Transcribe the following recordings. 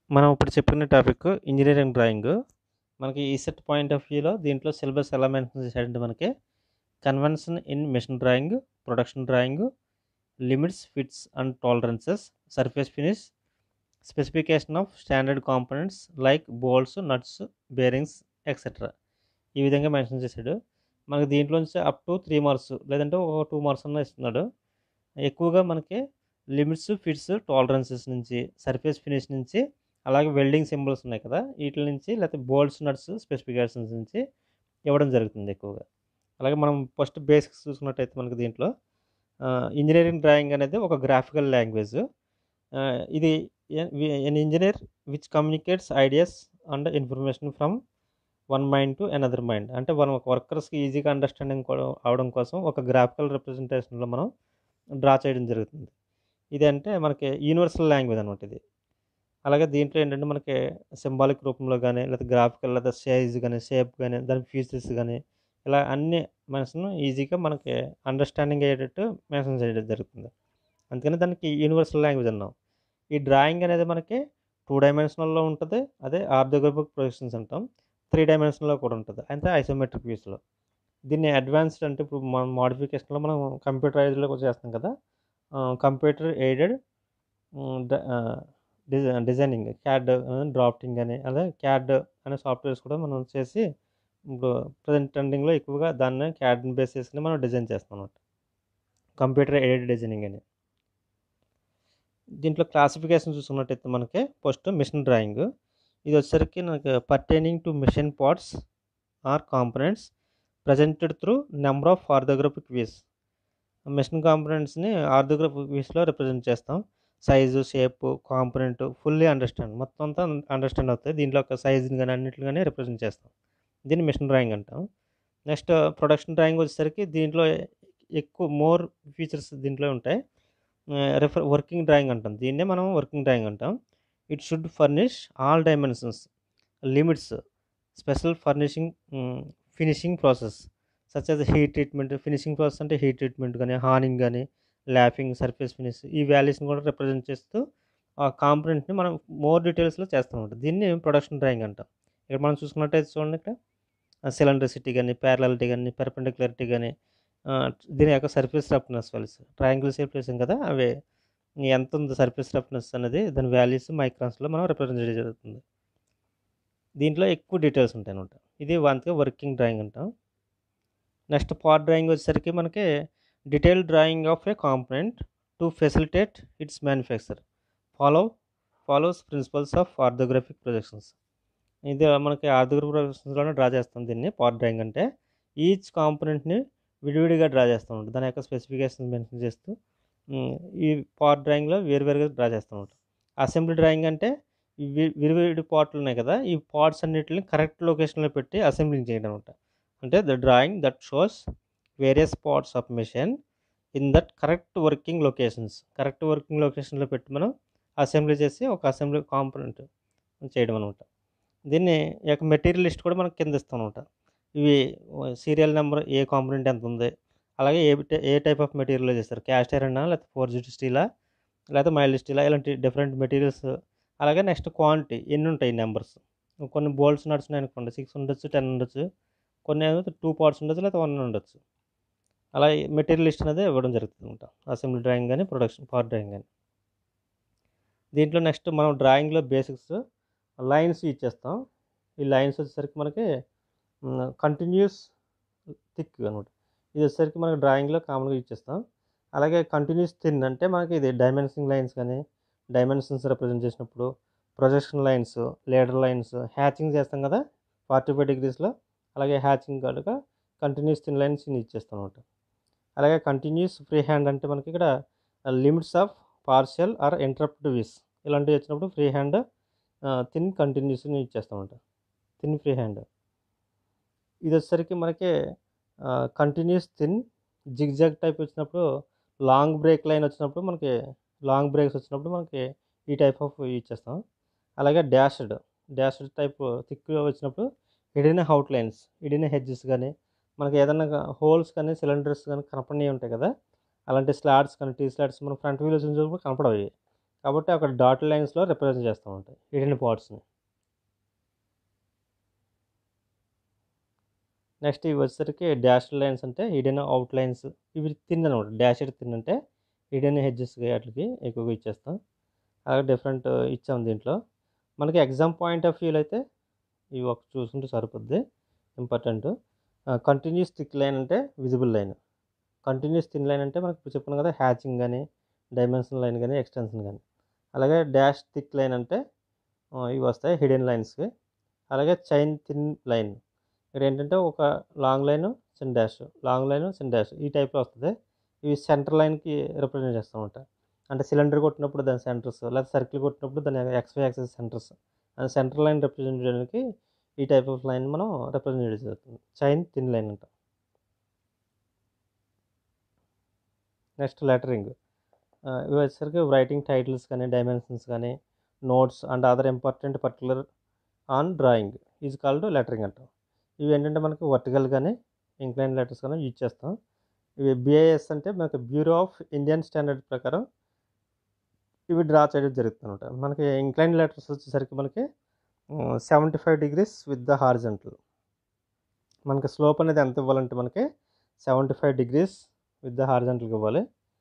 మనం ఇప్పుడు చెప్పుకునే టాపిక్ ఇంజనీరింగ్ డ్రాయింగ్. మనకి ఈసెట్ పాయింట్ ఆఫ్ వ్యూలో దీంట్లో సిలబస్ ఎలా మెన్షన్ చేశాడంటే మనకి convention in machine drawing, production drawing, limits, fits and tolerances, surface finish, specification of standard components like bolts, nuts, bearings etcetera. ఈ విధంగా మెన్షన్ చేశాడు. మనకి దీంట్లోంచి అప్ టు 3 మార్క్స్ లేదంటే ఒక 2 మార్క్స్ అన్నా ఇస్తున్నాడు. ఎక్కువగా మనకి లిమిట్స్, ఫిట్స్, టాలరెన్సెస్ నుంచి, సర్ఫేస్ ఫినిష్ నుంచి, అలాగే వెల్డింగ్ సింబల్స్ ఉన్నాయి కదా! ఈటిల నుంచి లేకపోతే బోల్ట్స్, నట్స్ స్పెసిఫికేషన్స్ నుంచి ఇవ్వడం జరుగుతుంది ఎక్కువగా. అలాగే మనం ఫస్ట్ బేసిక్స్ చూసుకున్నట్టయితే మనకి దీంట్లో ఆహ్, ఇంజనీరింగ్ డ్రాయింగ్ అనేది ఒక గ్రాఫికల్ లాంగ్వేజ్. ఆహ్, ఇది a via an engineer which communicates ideas and information from one mind to another mind. అంటే మనం ఒక వర్కర్స్‌కి ఈజీగా అండర్‌స్టాండింగ్ కూడా అవ్వడం కోసం ఒక గ్రాఫికల్ రిప్రజెంటేషన్‌లో మనం డ్రా చేయడం జరుగుతుంది. ఇది అంటే మనకి యూనివర్సల్ లాంగ్వేజ్ అనమాట ఇది. అలాగే దీంట్లో ఏంటంటే మనకి సింబాలిక్ రూపంలో గాని, లేకపోతే గ్రాఫికల్ లేదా సైజ్ గాని, షేప్ గాని, దాని ఫీచర్స్ గాని ఇలా అన్ని మెన్షన్ ఈజీగా మనకి అండర్‌స్టాండింగ్ అయ్యేటట్టు మెన్షన్ చేయడం జరుగుతుంది. అందుకని దానికి యూనివర్సల్ లాంగ్వేజ్ అన్నాం. ఈ డ్రాయింగ్ అనేది మనకి 2 డైమెన్షనల్‌లో ఉంటది. అదే ఆర్థోగ్రాఫిక్ ప్రొజెక్షన్స్ అంటాం. 3 డైమెన్షనల్‌లో కూడా ఉంటది. అంటే ఐసోమెట్రిక్ వ్యూస్‌లో. దీన్ని అడ్వాన్స్డ్ అంటే ఇప్పుడు మనం మోడిఫికేషన్‌లో మనం కంప్యూటరైజ్డ్‌లో కూడా చేస్తాం కదా! ఆహ్, కంప్యూటర్ ఎయిడెడ్ హ్మ్, డ ఆహ్, డిజై డిజైనింగ్ క్యాడ్ ఆహ్, డ్రాఫ్టింగ్ అని అలాగే క్యాడ్ అనే సాఫ్ట్‌వేర్స్ కూడా మనం చేసి ఇప్పుడు ప్రెజెంట్ ట్రెండింగ్‌లో ఎక్కువగా దాన్ని క్యాడ్‌ని బేస్ చేసుకొని మనం డిజైన్ చేస్తాం అన్నమాట. కంప్యూటర్ ఎయిడెడ్ డిజైనింగ్ అని. దీంట్లో క్లాసిఫికేషన్ చూసుకున్నట్టయితే మనకి ఫస్ట్ మెషిన్ డ్రాయింగ్. ఇది వచ్చేసరికి మనకి pertaining to machine parts or components presented through number of orthographic views. Machine కాంపోనెంట్స్‌ని ఆర్థోగ్రాఫిక్ వ్యూస్‌లో రిప్రజెంట్ చేస్తాం. Size, shape, component fully understand మొత్తం అంతా అండర్‌స్టాండ్ అవుతాయి. దీంట్లో ఒక సైజ్‌ని గాని అన్నిటిని గాని రిప్రజెంట్ చేస్తాం. దీన్ని మెషిన్ డ్రాయింగ్ అంటాం. నెక్స్ట్ ప్రొడక్షన్ డ్రాయింగ్ వచ్చేసరికి దీంట్లో ఎక్కువ మోర్ ఫీచర్స్ దీంట్లో ఉంటాయి. ఆహ్, రిఫర్ వర్కింగ్ డ్రాయింగ్ అంటాం. దీన్నే మనం వర్కింగ్ డ్రాయింగ్ అంటాం. It should furnish all dimensions, limits, special furnishing hmm, finishing process such as heat treatment finishing process అంటే హీట్ ట్రీట్మెంట్ గాని, హార్నింగ్ గాని, ల్యాపింగ్, సర్ఫేస్ ఫినిష్ ఈ వాల్యూస్‌ని కూడా రిప్రజెంట్ చేస్తూ ఆ కాంపోనెంట్‌ని మనం మోర్ డీటెయిల్స్‌లో చేస్తాం అన్నమాట. దీన్ని ప్రొడక్షన్ డ్రాయింగ్ అంటాం. ఇక్కడ మనం చూసుకున్నట్టయితే చూడండి ఇక్కడ సిలిండ్రిసిటీ గాని, పారలాలిటీ గాని, పెర్పెండిక్యులారిటీ గాని ఆహ్, దీని యొక్క surface roughness values triangle shape చేసాం కదా! అవి ఎంత ఉంది సర్ఫేస్ రఫ్‌నెస్ అనేది దాని వాల్యూస్ మైక్రాన్స్‌లో మనం రిప్రజెంట్ చేయడం జరుగుతుంది. దీంట్లో ఎక్కువ డీటెయిల్స్ ఉంటాయన్నమాట. ఇది అందుకే వర్కింగ్ డ్రాయింగ్ అంటాం. నెక్స్ట్ పార్ట్ డ్రాయింగ్ వచ్చేసరికి మనకి detailed drawing of a component to facilitate its manufacture. Follow follows principles of orthographic projections. ఇది మనకి ఆర్థోగ్రాఫిక్ ప్రొజెక్షన్స్‌లోనే డ్రా చేస్తాం దీన్ని పార్ట్ డ్రాయింగ్ అంటే. ఈచ్ కాంపోనెంట్‌ని విడివిడిగా డ్రా చేస్తాం అన్నమాట. దాని యొక్క స్పెసిఫికేషన్స్ మెన్షన్ చేస్తూ హ్మ్, ఈ పార్ట్ డ్రాయింగ్‌లో వేరువేరుగా డ్రా చేస్తాం అన్నమాట. అసెంబ్లీ డ్రాయింగ్ అంటే ఇవి విడివిడి పార్ట్‌లు ఉన్నాయి కదా! ఈ పార్ట్స్ అన్నిటిని కరెక్ట్ లొకేషన్‌లో పెట్టి అసెంబ్లింగ్ చేయడం అన్నమాట. అంటే the drawing that shows various parts of machine in that correct working locations. Correct working లొకేషన్‌లో పెట్టి మనం అసెంబ్లీ చేసి ఒక అసెంబ్లీ కాంపోనెంట్ చేయడం అన్నమాట. దీన్ని ఈ యొక్క మెటీరియల్ లిస్ట్ కూడా మనకు కింద ఇస్తాం అన్నమాట. ఇవి సీరియల్ నంబర్ ఏ కాంపోనెంట్ ఎంత ఉంది. అలాగే ఏ టై ఏ టైప్ ఆఫ్ మెటీరియల్‌లో చేస్తారు. క్యాస్ట్ ఐరనా లేకపోతే ఫోర్జ్డ్ స్టీలా లేకపోతే మైల్డ్ స్టీలా ఇలాంటి డిఫరెంట్ మెటీరియల్స్ అలాగే నెక్స్ట్ క్వాంటిటీ ఎన్ని ఉంటాయి నంబర్స్. కొన్ని బోల్ట్స్ నట్స్ ఉన్నాయనుకోండి 6 ఉండొచ్చు, 10 ఉండొచ్చు. కొన్ని ఏమో 2 పార్ట్స్ ఉండొచ్చు లేకపోతే 1 ఉండొచ్చు. అలా మెటీరియల్ లిస్ట్ అనేది ఇవ్వడం జరుగుతుందన్నమాట. అసెంబ్లీ డ్రాయింగ్ గాని, ప్రొడక్షన్ పార్ట్ డ్రాయింగ్ గాని. దీంట్లో నెక్స్ట్ మనం డ్రాయింగ్‌లో బేసిక్స్ లైన్స్ ఇచ్చేస్తాం. ఈ లైన్స్ వచ్చేసరికి మనకి హ్మ్, కంటిన్యూయస్ థిక్ అన్నమాట. ఇది వచ్చేసరికి మనకి డ్రాయింగ్‌లో కామన్‌గా ఇచ్చేస్తాం. అలాగే కంటిన్యూయస్ థిన్ అంటే మనకి ఇది డైమెన్షనింగ్ లైన్స్ గాని, డైమెన్షన్స్ రిప్రజెంట్ చేసినప్పుడు projection lines, leader lines, hatching చేస్తాం కదా! 45 డిగ్రీస్‌లో అలాగే హ్యాచింగ్ కాడుగా కంటిన్యూయస్ థిన్ లైన్స్ ఇన్ని ఇచ్చేస్తాం అన్నమాట. అలాగే కంటిన్యూయస్ ఫ్రీ హ్యాండ్ అంటే మనకి ఇక్కడ limits of partial or interrupted views ఇలాంటివి వచ్చినప్పుడు ఫ్రీ హ్యాండ్ ఆహ్, థిన్ కంటిన్యూయస్‌ని ఇచ్చేస్తాం అన్నమాట. Thin free hand. ఇది వచ్చేసరికి మనకి ah, continuous thin zigzag type వచ్చినప్పుడు లాంగ్ బ్రేక్ లైన్ వచ్చినప్పుడు మనకి లాంగ్ బ్రేక్స్ వచ్చినప్పుడు మనకి ఈ టైప్ ఆఫ్ ఇచ్చేస్తాం. అలాగే డాష్డ్ డాష్డ్ టైప్ థిక్‌గా వచ్చినప్పుడు hidden outlines, hidden edges గాని మనకి ఏదన్నా హోల్స్ కానీ సిలిండర్స్ గాని కనపడనివి ఉంటాయి కదా! అలాంటి స్లాట్స్ కానీ టీ స్లాట్స్ మనం ఫ్రంట్ వ్యూలో చూసినప్పుడు కనపడవు అవి. కాబట్టి అక్కడ డాట్ లైన్స్లో రిప్రజెంట్ చేస్తూ ఉంటాయి హిడెన్ పార్ట్స్ని నెక్స్ట్ ఇవి వచ్చేసరికి డాష్ లైన్స్ అంటే హిడెన్ అవుట్ లైన్స్ ఇవి తిన్ అనమాట డాష్ తిన్ అంటే హిడెన్ హెడ్జెస్ వాటికి ఎక్కువగా ఇచ్చేస్తాం అలాగే డిఫరెంట్ ఇచ్చాం దీంట్లో మనకి ఎగ్జామ్ పాయింట్ ఆఫ్ వ్యూలో అయితే ఇవి ఒక చూసుకుంటే సరిపోద్ది ఇంపార్టెంట్ కంటిన్యూస్ థిక్ లైన్ అంటే visible line continuous thin line అంటే మనకు చెప్పాను కదా హ్యాచింగ్ కానీ డైమెన్షన్ లైన్ కానీ ఎక్స్టెన్షన్ కానీ అలాగే డాష్ థిక్ లైన్ అంటే ఆ, ఇవి వస్తాయి హిడెన్ లైన్స్కి అలాగే చైన్ థిన్ లైన్ ఇక్కడ ఏంటంటే ఒక లాంగ్ లైన్ చిన్న డాష్ లాంగ్ లైన్ చిన్న డాష్ ఈ టైప్లో వస్తుంది ఇవి సెంటర్ లైన్కి రిప్రజెంట్ చేస్తూ ఉంటాయి అంటే సిలిండర్ కొట్టినప్పుడు దాని సెంటర్స్ లేదా సర్కిల్ కొట్టినప్పుడు దాని XY axes centres and centre line represent చేయడానికి ఈ టైప్ ఆఫ్ లైన్ మనం రిప్రజెంట్ చేయడం జరుగుతుంది చైన్ థిన్ లైన్ అంట నెక్స్ట్ లెటరింగ్ ఇవి వచ్చేసరికి రైటింగ్ టైటిల్స్ కానీ డైమెన్షన్స్ కానీ notes and other important particular on drawing is called lettering అంటాం ఇవి ఏంటంటే మనకి వర్టికల్ కానీ ఇంక్లైన్ లెటర్స్ కానీ యూజ్ చేస్తాం ఇవి బిఐఎస్ అంటే మనకి బ్యూరో ఆఫ్ ఇండియన్ స్టాండర్డ్ ప్రకారం ఇవి డ్రా చేయడం జరుగుతుంది అనమాట మనకి ఇంక్లైన్ లెటర్స్ వచ్చేసరికి మనకి seventy five degrees with the horizontal మనకి స్లోప్ అనేది ఎంత ఇవ్వాలంటే మనకి seventy five degrees with the హార్జెంటల్కి ఇవ్వాలి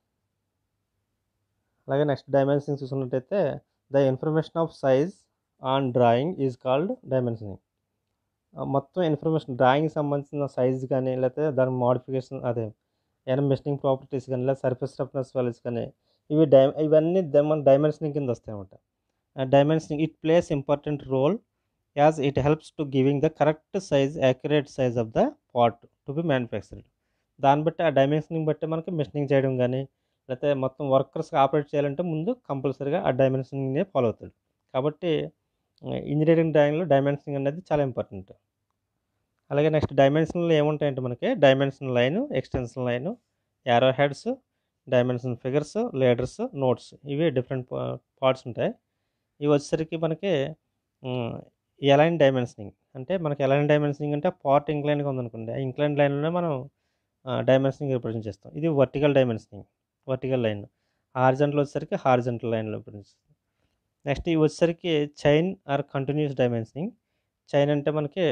అలాగే నెక్స్ట్ డైమెన్షనింగ్ చూసుకున్నట్టయితే the information of size on drawing is called dimensioning మొత్తం ఇన్ఫర్మేషన్ డ్రాయింగ్ సంబంధించిన సైజ్ కానీ లేకపోతే దాని మోడిఫికేషన్ అదే ఏమైనా మెషినింగ్ ప్రాపర్టీస్ కానీ లేదా సర్ఫేస్ రఫ్నెస్ వాల్యూస్ కానీ ఇవి డై ఇవన్నీ ద- మన డైమెన్షనింగ్ కింద వస్తాయి అన్నమాట dimensioning it plays important role as it helps to giving the correct size accurate size of the part to be manufactured దాన్ని బట్టి ఆ డైమెన్షనింగ్ బట్టి మనకి మెషినింగ్ చేయడం కానీ లేకపోతే మొత్తం వర్కర్స్ ఆపరేట్ చేయాలంటే ముందు కంపల్సరీగా ఆ డైమెన్షనింగ్నే ఫాలో అవుతాడు కాబట్టి ఇంజనీరింగ్ డ్రాయింగ్లో డైమెన్షనింగ్ అనేది చాలా ఇంపార్టెంట్ అలాగే నెక్స్ట్ డైమెన్షన్లో ఏముంటాయంటే మనకి dimension line extension line arrow heads dimension figures leaders notes ఇవి డిఫరెంట్ పార్ట్స్ ఉంటాయి ఇవి వచ్చేసరికి మనకి ఎలైన్ డైమెన్షనింగ్ అంటే మనకి ఎలైన్ డైమెన్షనింగ్ అంటే పార్ట్ ఇంక్లైన్గా ఉందనుకోండి ఆ ఇంక్లైన్ లైన్లోనే మనం డైమెన్షనింగ్ రిప్రజెంట్ చేస్తాం ఇది vertical dimensioning vertical line horizontal వచ్చేసరికి హార్జెంటల్ లైన్లో రిప్రజెంట్ చేస్తాం నెక్స్ట్ ఇవి వచ్చేసరికి chain or continuous dimensioning chain అంటే మనకి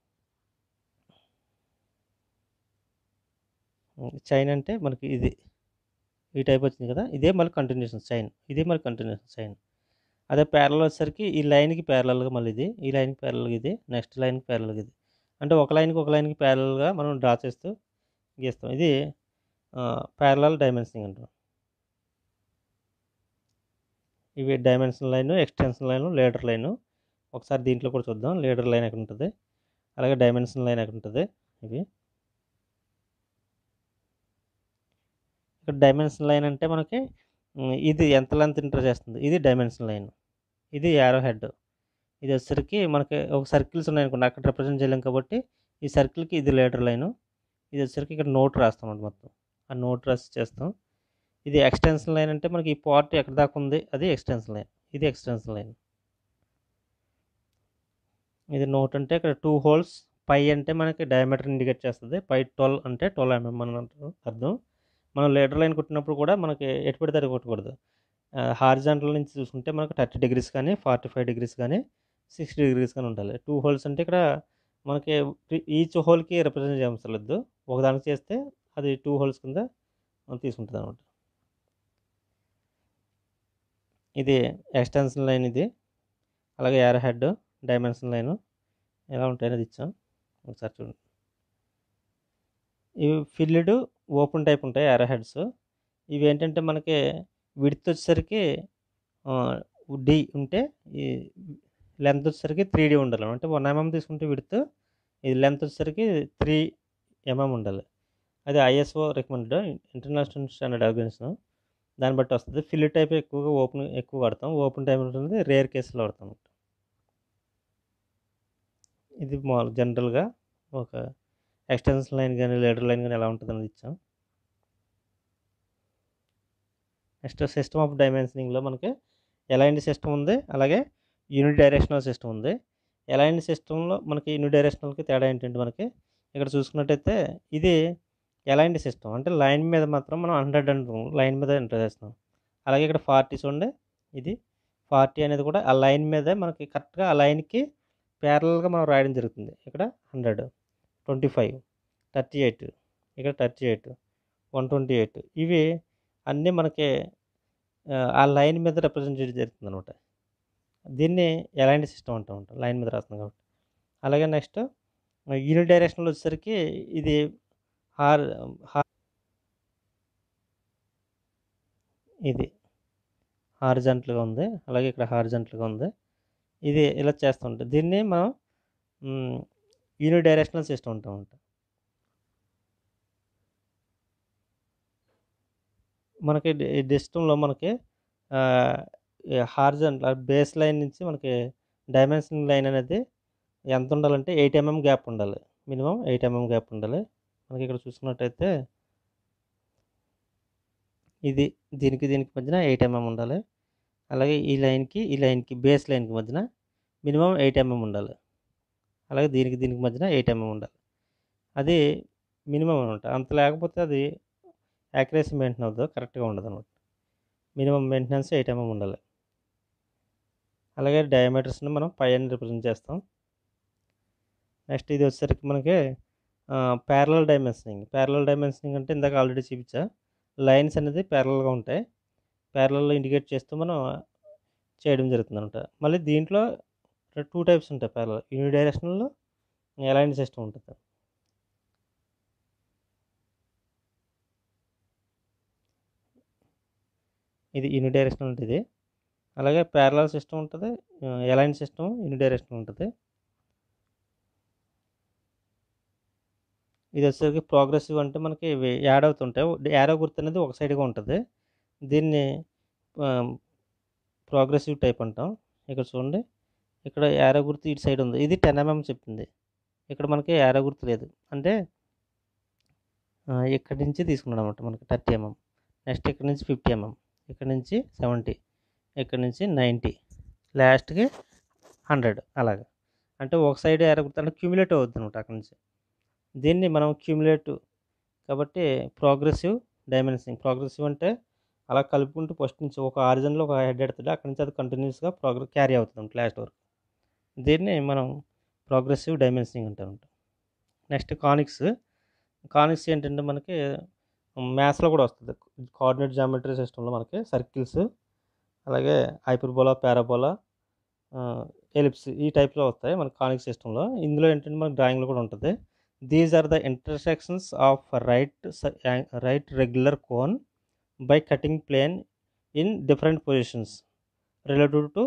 చైన్ అంటే మనకి ఇది ఈ టైప్ వచ్చింది కదా ఇదే మళ్ళీ కంటిన్యూషన్ చైన్ ఇదే మళ్ళీ కంటిన్యూషన్ చైన్ అదే ప్యారల్ వచ్చేసరికి ఈ లైన్కి ప్యారలల్గా మళ్ళీ ఇది ఈ లైన్కి ప్యారల్గా ఇది నెక్స్ట్ లైన్కి ప్యారల్గా ఇది అంటే ఒక లైన్కి ఒక లైన్కి ప్యారల్గా మనం డ్రా చేస్తూ గీస్తాం ఇది ప్యారలల్ డైమెన్షనింగ్ అంటాం ఇవి dimension line extension line leader line ఒకసారి దీంట్లో కూడా చూద్దాం లేడర్ లైన్ ఎక్కడ ఉంటుంది అలాగే డైమెన్షన్ లైన్ ఎక్కడ ఉంటుంది ఇవి ఇక్కడ డైమెన్షన్ లైన్ అంటే మనకి ఉమ్, ఇది ఎంత లెంత్ ఇంటర్ చేస్తుంది ఇది డైమెన్షన్ లైన్ ఇది యారో హెడ్ ఇది వచ్చేసరికి మనకి ఒక సర్కిల్స్ ఉన్నాయనుకోండి అక్కడ రిప్రజెంట్ చేయలేం కాబట్టి ఈ సర్కిల్కి ఇది లేటర్ లైన్ ఇది వచ్చేసరికి ఇక్కడ నోట్ రాస్తాం అన్నమాట మొత్తం ఆ నోట్ రాసి చేస్తాం ఇది ఎక్స్టెన్షన్ లైన్ అంటే మనకి ఈ పార్ట్ ఎక్కడ దాకా ఉంది అది ఎక్స్టెన్షన్ లైన్ ఇది ఎక్స్టెన్షన్ లైన్ ఇది నోట్ అంటే ఇక్కడ టూ హోల్స్ పై అంటే మనకి డయామీటర్ ఇండికేట్ చేస్తుంది పై ట్వెల్వ్ అంటే ట్వెల్వ్ ఎంఎం అని అంటారు అర్థం మనం లేటర్ లైన్ కుట్టినప్పుడు కూడా మనకి ఎటు పడితే అది కొట్టకూడదు హార్జాంటల్ నుంచి చూసుకుంటే మనకు థర్టీ డిగ్రీస్ కానీ ఫార్టీ ఫైవ్ డిగ్రీస్ కానీ సిక్స్టీ డిగ్రీస్ కానీ ఉండాలి టూ హోల్స్ అంటే ఇక్కడ మనకి ఈచ్ హోల్కి రిప్రజెంట్ చేయవసరలేదు ఒకదానికి చేస్తే అది టూ హోల్స్ కింద తీసుకుంటుంది అనమాట ఇది ఎక్స్టెన్షన్ లైన్ ఇది అలాగే ఎయిర్ హెడ్ డైమెన్షన్ లైన్ ఎలా ఉంటాయనేది ఇచ్చాం ఒకసారి చూడండి ఇవి ఫిల్డ్ ఓపెన్ టైప్ ఉంటాయి ఎయిర్ హెడ్స్ ఇవి ఏంటంటే మనకి విడ్త్ వచ్చేసరికి డి ఉంటే ఈ లెంత్ వచ్చేసరికి త్రీ డి ఉండాలి అంటే వన్ ఎంఎం తీసుకుంటే విడ్త్ ఇది లెంత్ వచ్చేసరికి త్రీ ఎంఎం ఉండాలి అది ISO recommended international standard organisation దాన్ని బట్టి వస్తుంది ఫిల్ టైప్ ఎక్కువగా ఓపెన్ ఎక్కువ వాడతాం ఓపెన్ టైప్ ఉంటుంది రేర్ కేసులో వాడతాం ఇది మామూలు జనరల్గా ఒక ఎక్స్టెన్షన్ లైన్ కానీ లేడర్ లైన్ కానీ ఎలా ఉంటుంది అనేది ఇచ్చాం నెక్స్ట్ సిస్టమ్ ఆఫ్ డైమెన్షనింగ్లో మనకి ఎలైన్డ్ సిస్టమ్ ఉంది అలాగే యూనిట్ డైరెక్షనల్ సిస్టమ్ ఉంది ఎలైన్డ్ సిస్టంలో మనకి యూనిట్ డైరెక్షనల్కి తేడా ఏంటంటే మనకి ఇక్కడ చూసుకున్నట్టయితే ఇది ఎలైన్డ్ సిస్టమ్ అంటే లైన్ మీద మాత్రం మనం హండ్రెడ్ అంటాం లైన్ మీద ఎంటర్ చేస్తాం అలాగే ఇక్కడ ఫార్టీ చూడండి ఇది ఫార్టీ అనేది కూడా ఆ లైన్ మీదే మనకి కరెక్ట్గా ఆ లైన్కి ప్యారల్గా మనం రాయడం జరుగుతుంది ఇక్కడ hundred twenty five thirty eight ఇక్కడ thirty eight one twenty eight ఇవి అన్నీ మనకి ఆ, ఆ లైన్ మీద రిప్రజెంట్ చేయడం జరుగుతుంది అనమాట దీన్ని ఎలైన్ సిస్టమ్ అంటూ ఉంటాం లైన్ మీద రాస్తుంది కాబట్టి అలాగే నెక్స్ట్ యూనిట్ డైరెక్షన్లో వచ్చేసరికి ఇది హార్ హార్ ఇది హార్జెంటల్గా ఉంది అలాగే ఇక్కడ హార్జెంటల్గా ఉంది ఇది ఇలా చేస్తుంటాం దీన్ని మనం యూనిట్ డైరెక్షనల్ సిస్టమ్ ఉంటాం ఉంటాం మనకి ఈ డిస్టంలో మనకి హార్జన్ బేస్ లైన్ నుంచి మనకి డైమెన్షనింగ్ లైన్ అనేది ఎంత ఉండాలంటే ఎయిట్ ఎంఎం గ్యాప్ ఉండాలి మినిమం ఎయిట్ ఎంఎం గ్యాప్ ఉండాలి మనకి ఇక్కడ చూసుకున్నట్టయితే ఇది దీనికి దీనికి మధ్యన ఎయిట్ ఎంఎం ఉండాలి అలాగే ఈ లైన్కి ఈ లైన్కి బేస్ లైన్కి మధ్యన మినిమం ఎయిట్ ఎంఎం ఉండాలి అలాగే దీనికి దీనికి మధ్యన ఎయిట్ ఎంఎం ఉండాలి అది మినిమం అనమాట అంత లేకపోతే అది యాక్యురసీ మెయింటైన్ అవుతుంది కరెక్ట్గా ఉండదు అనమాట మినిమం మెయింటెనెన్స్ ఎయిట్ ఎంఎం ఉండాలి అలాగే డయామీటర్స్ని మనం పై అని రిప్రజెంట్ చేస్తాం నెక్స్ట్ ఇది వచ్చేసరికి మనకి ప్యారలల్ డైమెన్షనింగ్ ప్యారలల్ డైమెన్షనింగ్ అంటే ఇందాక ఆల్రెడీ చూపించా లైన్స్ అనేది ప్యారలల్గా ఉంటాయి ప్యారలల్లో ఇండికేట్ చేస్తూ మనం చేయడం జరుగుతుంది అనమాట మళ్ళీ దీంట్లో టూ టైప్స్ ఉంటాయి ప్యారలల్ యూని డైరెక్షనల్లో ఎలైన్ సిస్టమ్ ఉంటుంది ఇది యూని డైరెక్షనల్ ఉంటుంది అలాగే ప్యారలల్ సిస్టమ్ ఉంటుంది ఎలైన్ సిస్టమ్ యూని డైరెక్షనల్ ఉంటుంది ఇది వచ్చేసరికి ప్రోగ్రెసివ్ అంటే మనకి ఇవి యాడ్ అవుతుంటాయి యారో గుర్తు అనేది ఒక సైడ్గా ఉంటుంది దీన్ని ప్రోగ్రెసివ్ టైప్ అంటాం ఇక్కడ చూడండి ఇక్కడ యారో గుర్తు ఇటు సైడ్ ఉంది ఇది టెన్ ఎంఎం చెప్పింది ఇక్కడ మనకి యారో గుర్తు లేదు అంటే ఆ, ఇక్కడి నుంచి తీసుకున్నాడు అనమాట మనకి థర్టీ ఎంఎం నెక్స్ట్ ఇక్కడ నుంచి ఫిఫ్టీ ఎంఎం ఇక్కడ నుంచి సెవెంటీ ఇక్కడ నుంచి నైంటీ లాస్ట్కి హండ్రెడ్ అలాగా అంటే ఒక సైడ్ యారో గుర్తు అంటే క్యూములేటివ్ అవుతుంది అనమాట అక్కడ నుంచి దీన్ని మనం క్యూములేటివ్ కాబట్టి ప్రోగ్రెసివ్ డైమెన్షనింగ్ ప్రోగ్రెసివ్ అంటే అలా కలుపుకుంటూ ఫస్ట్ నుంచి ఒక ఆరిజన్లో ఒక హెడ్ ఎడుతుంది అక్కడి నుంచి అది కంటిన్యూస్గా ప్రోగ్రెస్ క్యారీ అవుతుంది లాస్ట్ వరకు దీన్ని మనం ప్రోగ్రెసివ్ డైమెన్షనింగ్ అంటాం నెక్స్ట్ కానిక్స్ కానిక్స్ ఏంటంటే మనకి మ్యాథ్స్లో కూడా వస్తుంది కోఆర్డినేట్ జామెట్రీ సిస్టంలో మనకి సర్కిల్స్ అలాగే హైపర్బోలా పారాబోలా ఎలిప్స్ ఈ టైప్లో వస్తాయి మన కానిక్ సిస్టంలో ఇందులో ఏంటంటే మనకి డ్రాయింగ్లో కూడా ఉంటుంది these are the intersections of right right regular cone by cutting plane in different positions relative to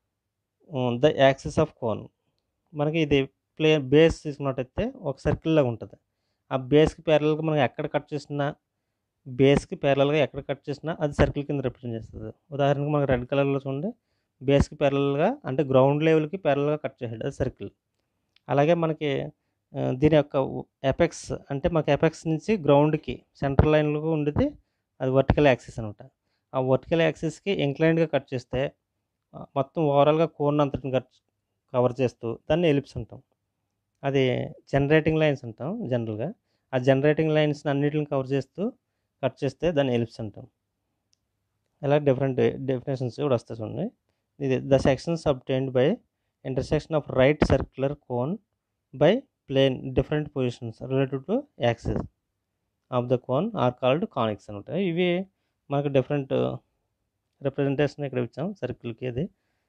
the axis of cone మనకి ఇది ప్లే బేస్ తీసుకున్నట్టయితే ఒక సర్కిల్ లాగా ఉంటుంది ఆ బేస్కి ప్యారల్గా మనం ఎక్కడ కట్ చేసినా బేస్కి ప్యారల్గా ఎక్కడ కట్ చేసినా అది సర్కిల్ కింద రిప్రజెంట్ చేస్తుంది ఉదాహరణకు మనకి రెడ్ కలర్లో చూడండి బేస్కి ప్యారల్గా అంటే గ్రౌండ్ లెవెల్కి ప్యారల్గా కట్ చేసాడు అది సర్కిల్ అలాగే మనకి ఆ, దీని యొక్క ఎపెక్స్ అంటే మనకి ఎపెక్స్ నుంచి గ్రౌండ్కి సెంట్రల్ లైన్లో ఉండేది అది వర్టికల్ యాక్సిస్ అనమాట ఆ వర్టికల్ యాక్సిస్కి ఇంక్లైన్డ్గా కట్ చేస్తే ఆ, మొత్తం ఓవరాల్గా కోన్ అంతటిని కట్ కవర్ చేస్తూ దాన్ని ఎలిప్స్ అంటాం అది జనరేటింగ్ లైన్స్ అంటాం జనరల్గా ఆ జనరేటింగ్ లైన్స్ అన్నిటిని కవర్ చేస్తూ కట్ చేస్తే దాన్ని ఎలిప్స్ అంటాం ఇలా డిఫరెంట్ డెఫినేషన్స్ కూడా వస్తాయి చూడండి ఇది the sections obtained by intersection of right circular cone by plane different positions related to axis of the cone are called conics అనమాట ఇవి మనకు డిఫరెంట్ రిప్రజెంటేషన్ ఇక్కడ ఇచ్చాం సర్కిల్కి ఇది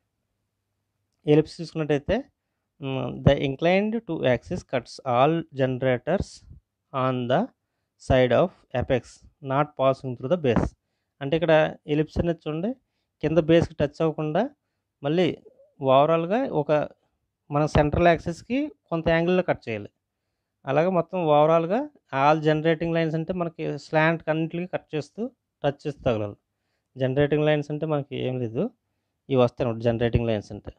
ఎలిప్స్ తీసుకున్నట్టయితే the inclined to axis cuts all generators on the side of apex not passing through the base అంటే ఇక్కడ ellipse అనేది చూడండి కింద బేస్కి టచ్ అవ్వకుండా మళ్ళీ ఓవరాల్గా ఒక మన సెంట్రల్ యాక్సెస్కి కొంత యాంగిల్లో కట్ చేయాలి అలాగే మొత్తం ఓవరాల్గా ఆల్ జనరేటింగ్ లైన్స్ అంటే మనకి స్లాంట్ అన్నింటికి కట్ చేస్తూ టచ్ చేస్తూ తగలాలి జనరేటింగ్ లైన్స్ అంటే మనకి ఏం లేదు ఇవి వస్తాయి అన్నమాట జనరేటింగ్ లైన్స్ అంటే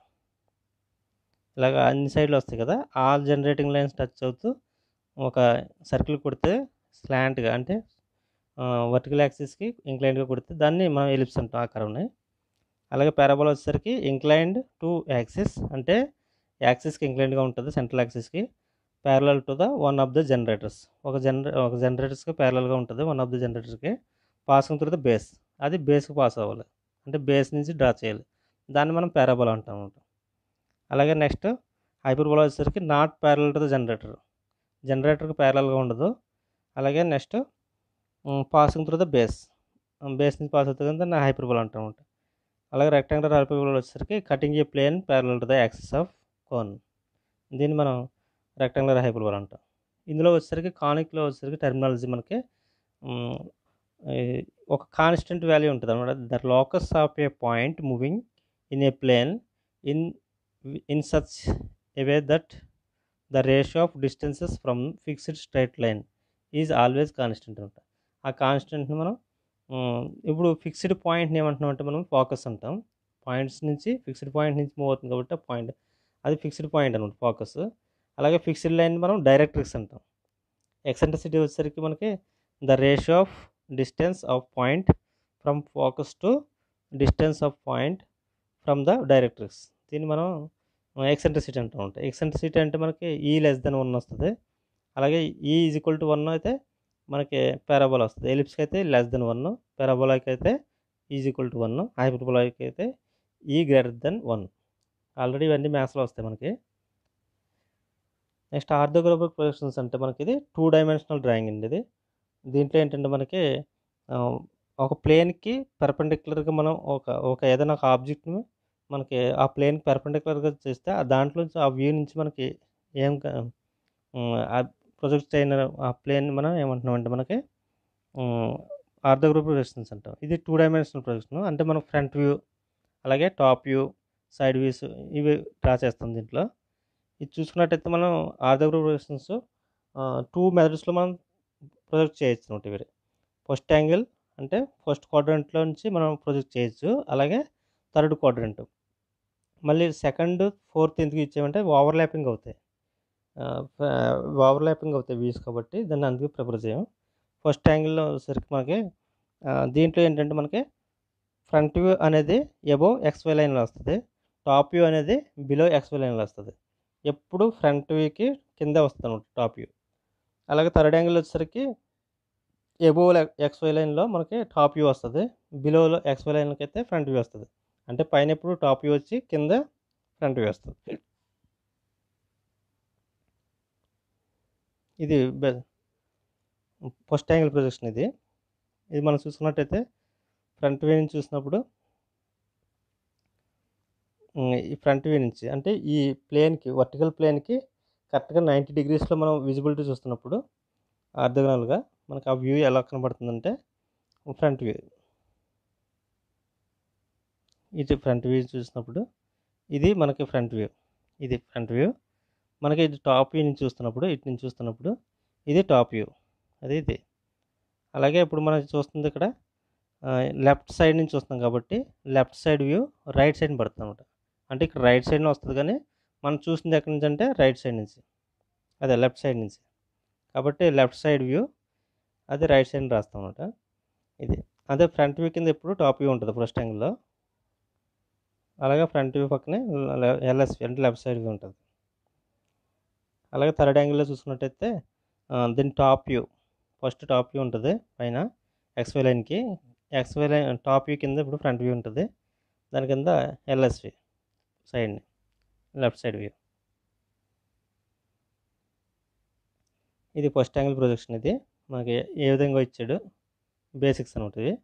ఇలాగ అన్ని సైడ్లు వస్తాయి కదా ఆల్ జనరేటింగ్ లైన్స్ టచ్ అవుతూ ఒక సర్కిల్ కొడితే స్లాంట్గా అంటే వర్టికల్ యాక్సిస్కి ఇంక్లైన్డ్గా కొడితే దాన్ని మనం ఎలిప్స్ అంటాం ఆకారం అలాగే పారాబోలా వచ్చేసరికి ఇంక్లైన్డ్ టు యాక్సిస్ అంటే యాక్సిస్కి ఇంక్లైన్డ్గా ఉంటుంది సెంట్రల్ యాక్సిస్కి parallel to the one of the generators ఒక జనరే ఒక జనరేటర్స్కి ప్యారలల్గా ఉంటుంది వన్ ఆఫ్ ద జనరేటర్స్కి పాసింగ్ త్రూ ద బేస్ అది బేస్కి పాస్ అవ్వాలి అంటే బేస్ నుంచి డ్రా చేయాలి దాన్ని మనం పారాబోలా అంటాం అన్నమాట అలాగే నెక్స్ట్ హైపర్బోలా వచ్చేసరికి not parallel to the generator జనరేటర్కి ప్యారల్గా ఉండదు అలాగే next passing through the base base నుంచి పాస్ అవుతుంది కదా దాన్ని హైపర్బోలా అంటాం అన్నమాట అలాగే రెక్టాంగులర్ హైపర్బోలా వచ్చేసరికి cutting a plane parallel to the axis of cone దీన్ని మనం రెక్టాంగులర్ హైపర్బోలా అంటాం ఇందులో వచ్చేసరికి కానిక్లో వచ్చేసరికి టెర్మినాలజీ మనకి మ్, ఈ ఒక కాన్స్టెంట్ వాల్యూ ఉంటుంది అనమాట the locus of a point moving in a plane in in such a way that the ratio of distances from fixed straight line is always constant అనమాట ఆ కాన్స్టెంట్ని మనం మ్, ఇప్పుడు ఫిక్స్డ్ పాయింట్ని ఏమంటున్నాం అంటే మనం ఫోకస్ అంటాం పాయింట్స్ నుంచి ఫిక్స్డ్ పాయింట్ నుంచి మూవ్ అవుతుంది కాబట్టి ఆ పాయింట్ అది ఫిక్స్డ్ పాయింట్ అనమాట ఫోకస్ అలాగే ఫిక్స్డ్ లైన్ మనం డైరెక్ట్రిక్స్ అంటాం ఎక్సెంట్రిసిటీ వచ్చేసరికి మనకి the ratio of distance of point from focus to distance of point from the directrix దీన్ని మనం ఎక్సెంట్రిసిటీ అంటాం ఉంటాం ఎక్సెంట్రిసిటీ అంటే మనకి ఈ లెస్ దెన్ వన్ వస్తుంది అలాగే ఈ ఈజ్ ఈక్వల్ టు వన్ అయితే మనకి పారాబోలా వస్తుంది ఎలిప్స్కి అయితే లెస్ దెన్ వన్ పారాబోలాకి అయితే ఈజ్ ఈక్వల్ టు వన్ హైపర్బోలాకి అయితే e greater than one already ఇవన్నీ మ్యాథ్స్లో వస్తాయి మనకి నెక్స్ట్ ఆర్థోగ్రాఫిక్ ప్రొజెక్షన్స్ అంటే మనకి ఇది టూ డైమెన్షనల్ డ్రాయింగ్ అండి ఇది దీంట్లో ఏంటంటే మనకి ఆ, ఒక ప్లేన్కి పెర్పెండిక్యులర్గా మనం ఒక ఒక ఏదైనా ఒక ఆబ్జెక్ట్ని మనకి ఆ ప్లేన్కి పెర్పెండిక్యులర్గా చేస్తే ఆ దాంట్లో నుంచి ఆ వ్యూ నుంచి మనకి ఏం ప్రొజెక్ట్ అయిన ఆ ప్లేన్ మనం ఏమంటున్నాం అంటే మనకి ఆర్థోగ్రూప్ ప్రొజెక్షన్స్ అంటాం ఇది టూ డైమెన్షనల్ ప్రొజెక్షన్ అంటే మనం ఫ్రంట్ వ్యూ అలాగే టాప్ వ్యూ సైడ్ వ్యూస్ ఇవి డ్రా చేస్తాం దీంట్లో ఇది చూసుకున్నట్టయితే మనం ఆర్థోగ్రూప్ ప్రొజెక్షన్స్ టూ మెథడ్స్లో మనం ప్రొజెక్ట్ చేయొచ్చు అనమాట ఇవి ఫస్ట్ యాంగిల్ అంటే ఫస్ట్ క్వాడ్రంట్లో నుంచి మనం ప్రొజెక్ట్ చేయొచ్చు అలాగే థర్డ్ క్వాడ్రంట్ మళ్ళీ సెకండ్ ఫోర్త్ ఎందుకు ఇచ్చామంటే ఓవర్లాపింగ్ అవుతాయి ఓవర్లాపింగ్ అవుతాయి వ్యూస్ కాబట్టి దాన్ని అందుకు ప్రిఫర్ చేయం ఫస్ట్ యాంగిల్లో వచ్చేసరికి మనకి ఆ, దీంట్లో ఏంటంటే మనకి ఫ్రంట్ వ్యూ అనేది ఎబోవ్ ఎక్స్వై లైన్లో వస్తుంది టాప్ వ్యూ అనేది బిలో ఎక్స్వై లైన్లో వస్తుంది ఎప్పుడు ఫ్రంట్ వ్యూకి కింద వస్తుంది అనమాట టాప్ వ్యూ అలాగే థర్డ్ యాంగిల్ వచ్చేసరికి ఎబోవ్ ఎక్స్వై లైన్లో మనకి టాప్ వ్యూ వస్తుంది బిలోలో ఎక్స్వై లైన్కి అయితే ఫ్రంట్ వ్యూ వస్తుంది అంటే పైన ఎప్పుడు టాప్ వ్యూ వచ్చి కింద ఫ్రంట్ వ్యూ వస్తుంది ఇది ఫస్ట్ యాంగిల్ ప్రొజెక్షన్ ఇది ఇది మనం చూసుకున్నట్టయితే ఫ్రంట్ వ్యూ నుంచి చూసినప్పుడు ఉమ్, ఈ ఫ్రంట్ వ్యూ నుంచి అంటే ఈ ప్లేన్కి వర్టికల్ ప్లేన్కి కరెక్ట్గా నైంటీ డిగ్రీస్లో మనం విజిబిలిటీ చూస్తున్నప్పుడు అర్థగనాలుగా మనకు ఆ వ్యూ ఎలా కనబడుతుందంటే ఫ్రంట్ వ్యూ ఇది ఫ్రంట్ వ్యూ చూసినప్పుడు ఇది మనకి ఫ్రంట్ వ్యూ ఇది ఫ్రంట్ వ్యూ మనకి ఇది టాప్ వ్యూ నుంచి చూస్తున్నప్పుడు ఇటు నుంచి చూస్తున్నప్పుడు ఇది టాప్ వ్యూ అది ఇది అలాగే ఇప్పుడు మనం చూస్తుంది ఇక్కడ లెఫ్ట్ సైడ్ నుంచి చూస్తున్నాం కాబట్టి left side view right side పడుతుంది అనమాట అంటే ఇక్కడ రైట్ సైడ్ వస్తుంది కానీ మనం చూసింది ఎక్కడి నుంచి అంటే రైట్ సైడ్ నుంచి అదే లెఫ్ట్ సైడ్ నుంచి కాబట్టి లెఫ్ట్ సైడ్ వ్యూ అది రైట్ సైడ్ రాస్తాం అనమాట ఇది అదే ఫ్రంట్ వ్యూ కింద ఎప్పుడు టాప్ వ్యూ ఉంటుంది ఫస్ట్ యాంగిల్లో అలాగే ఫ్రంట్ వ్యూ పక్కనే ఎల్ఎస్వి అంటే లెఫ్ట్ సైడ్ వ్యూ ఉంటుంది అలాగే థర్డ్ యాంగిల్లో చూసుకున్నట్టయితే ఆ, దీని top view first top view ఉంటుంది పైన ఎక్స్వై లైన్కి ఎక్స్వై లైన్ టాప్ వ్యూ కింద ఇప్పుడు ఫ్రంట్ వ్యూ ఉంటుంది దాని కింద ఎల్ఎస్వి సైడ్ని లెఫ్ట్ సైడ్ వ్యూ ఇది ఫస్ట్ యాంగిల్ ప్రొజెక్షన్ ఇది మనకి ఏ విధంగా ఇచ్చాడు బేసిక్స్ అనమాట ఇది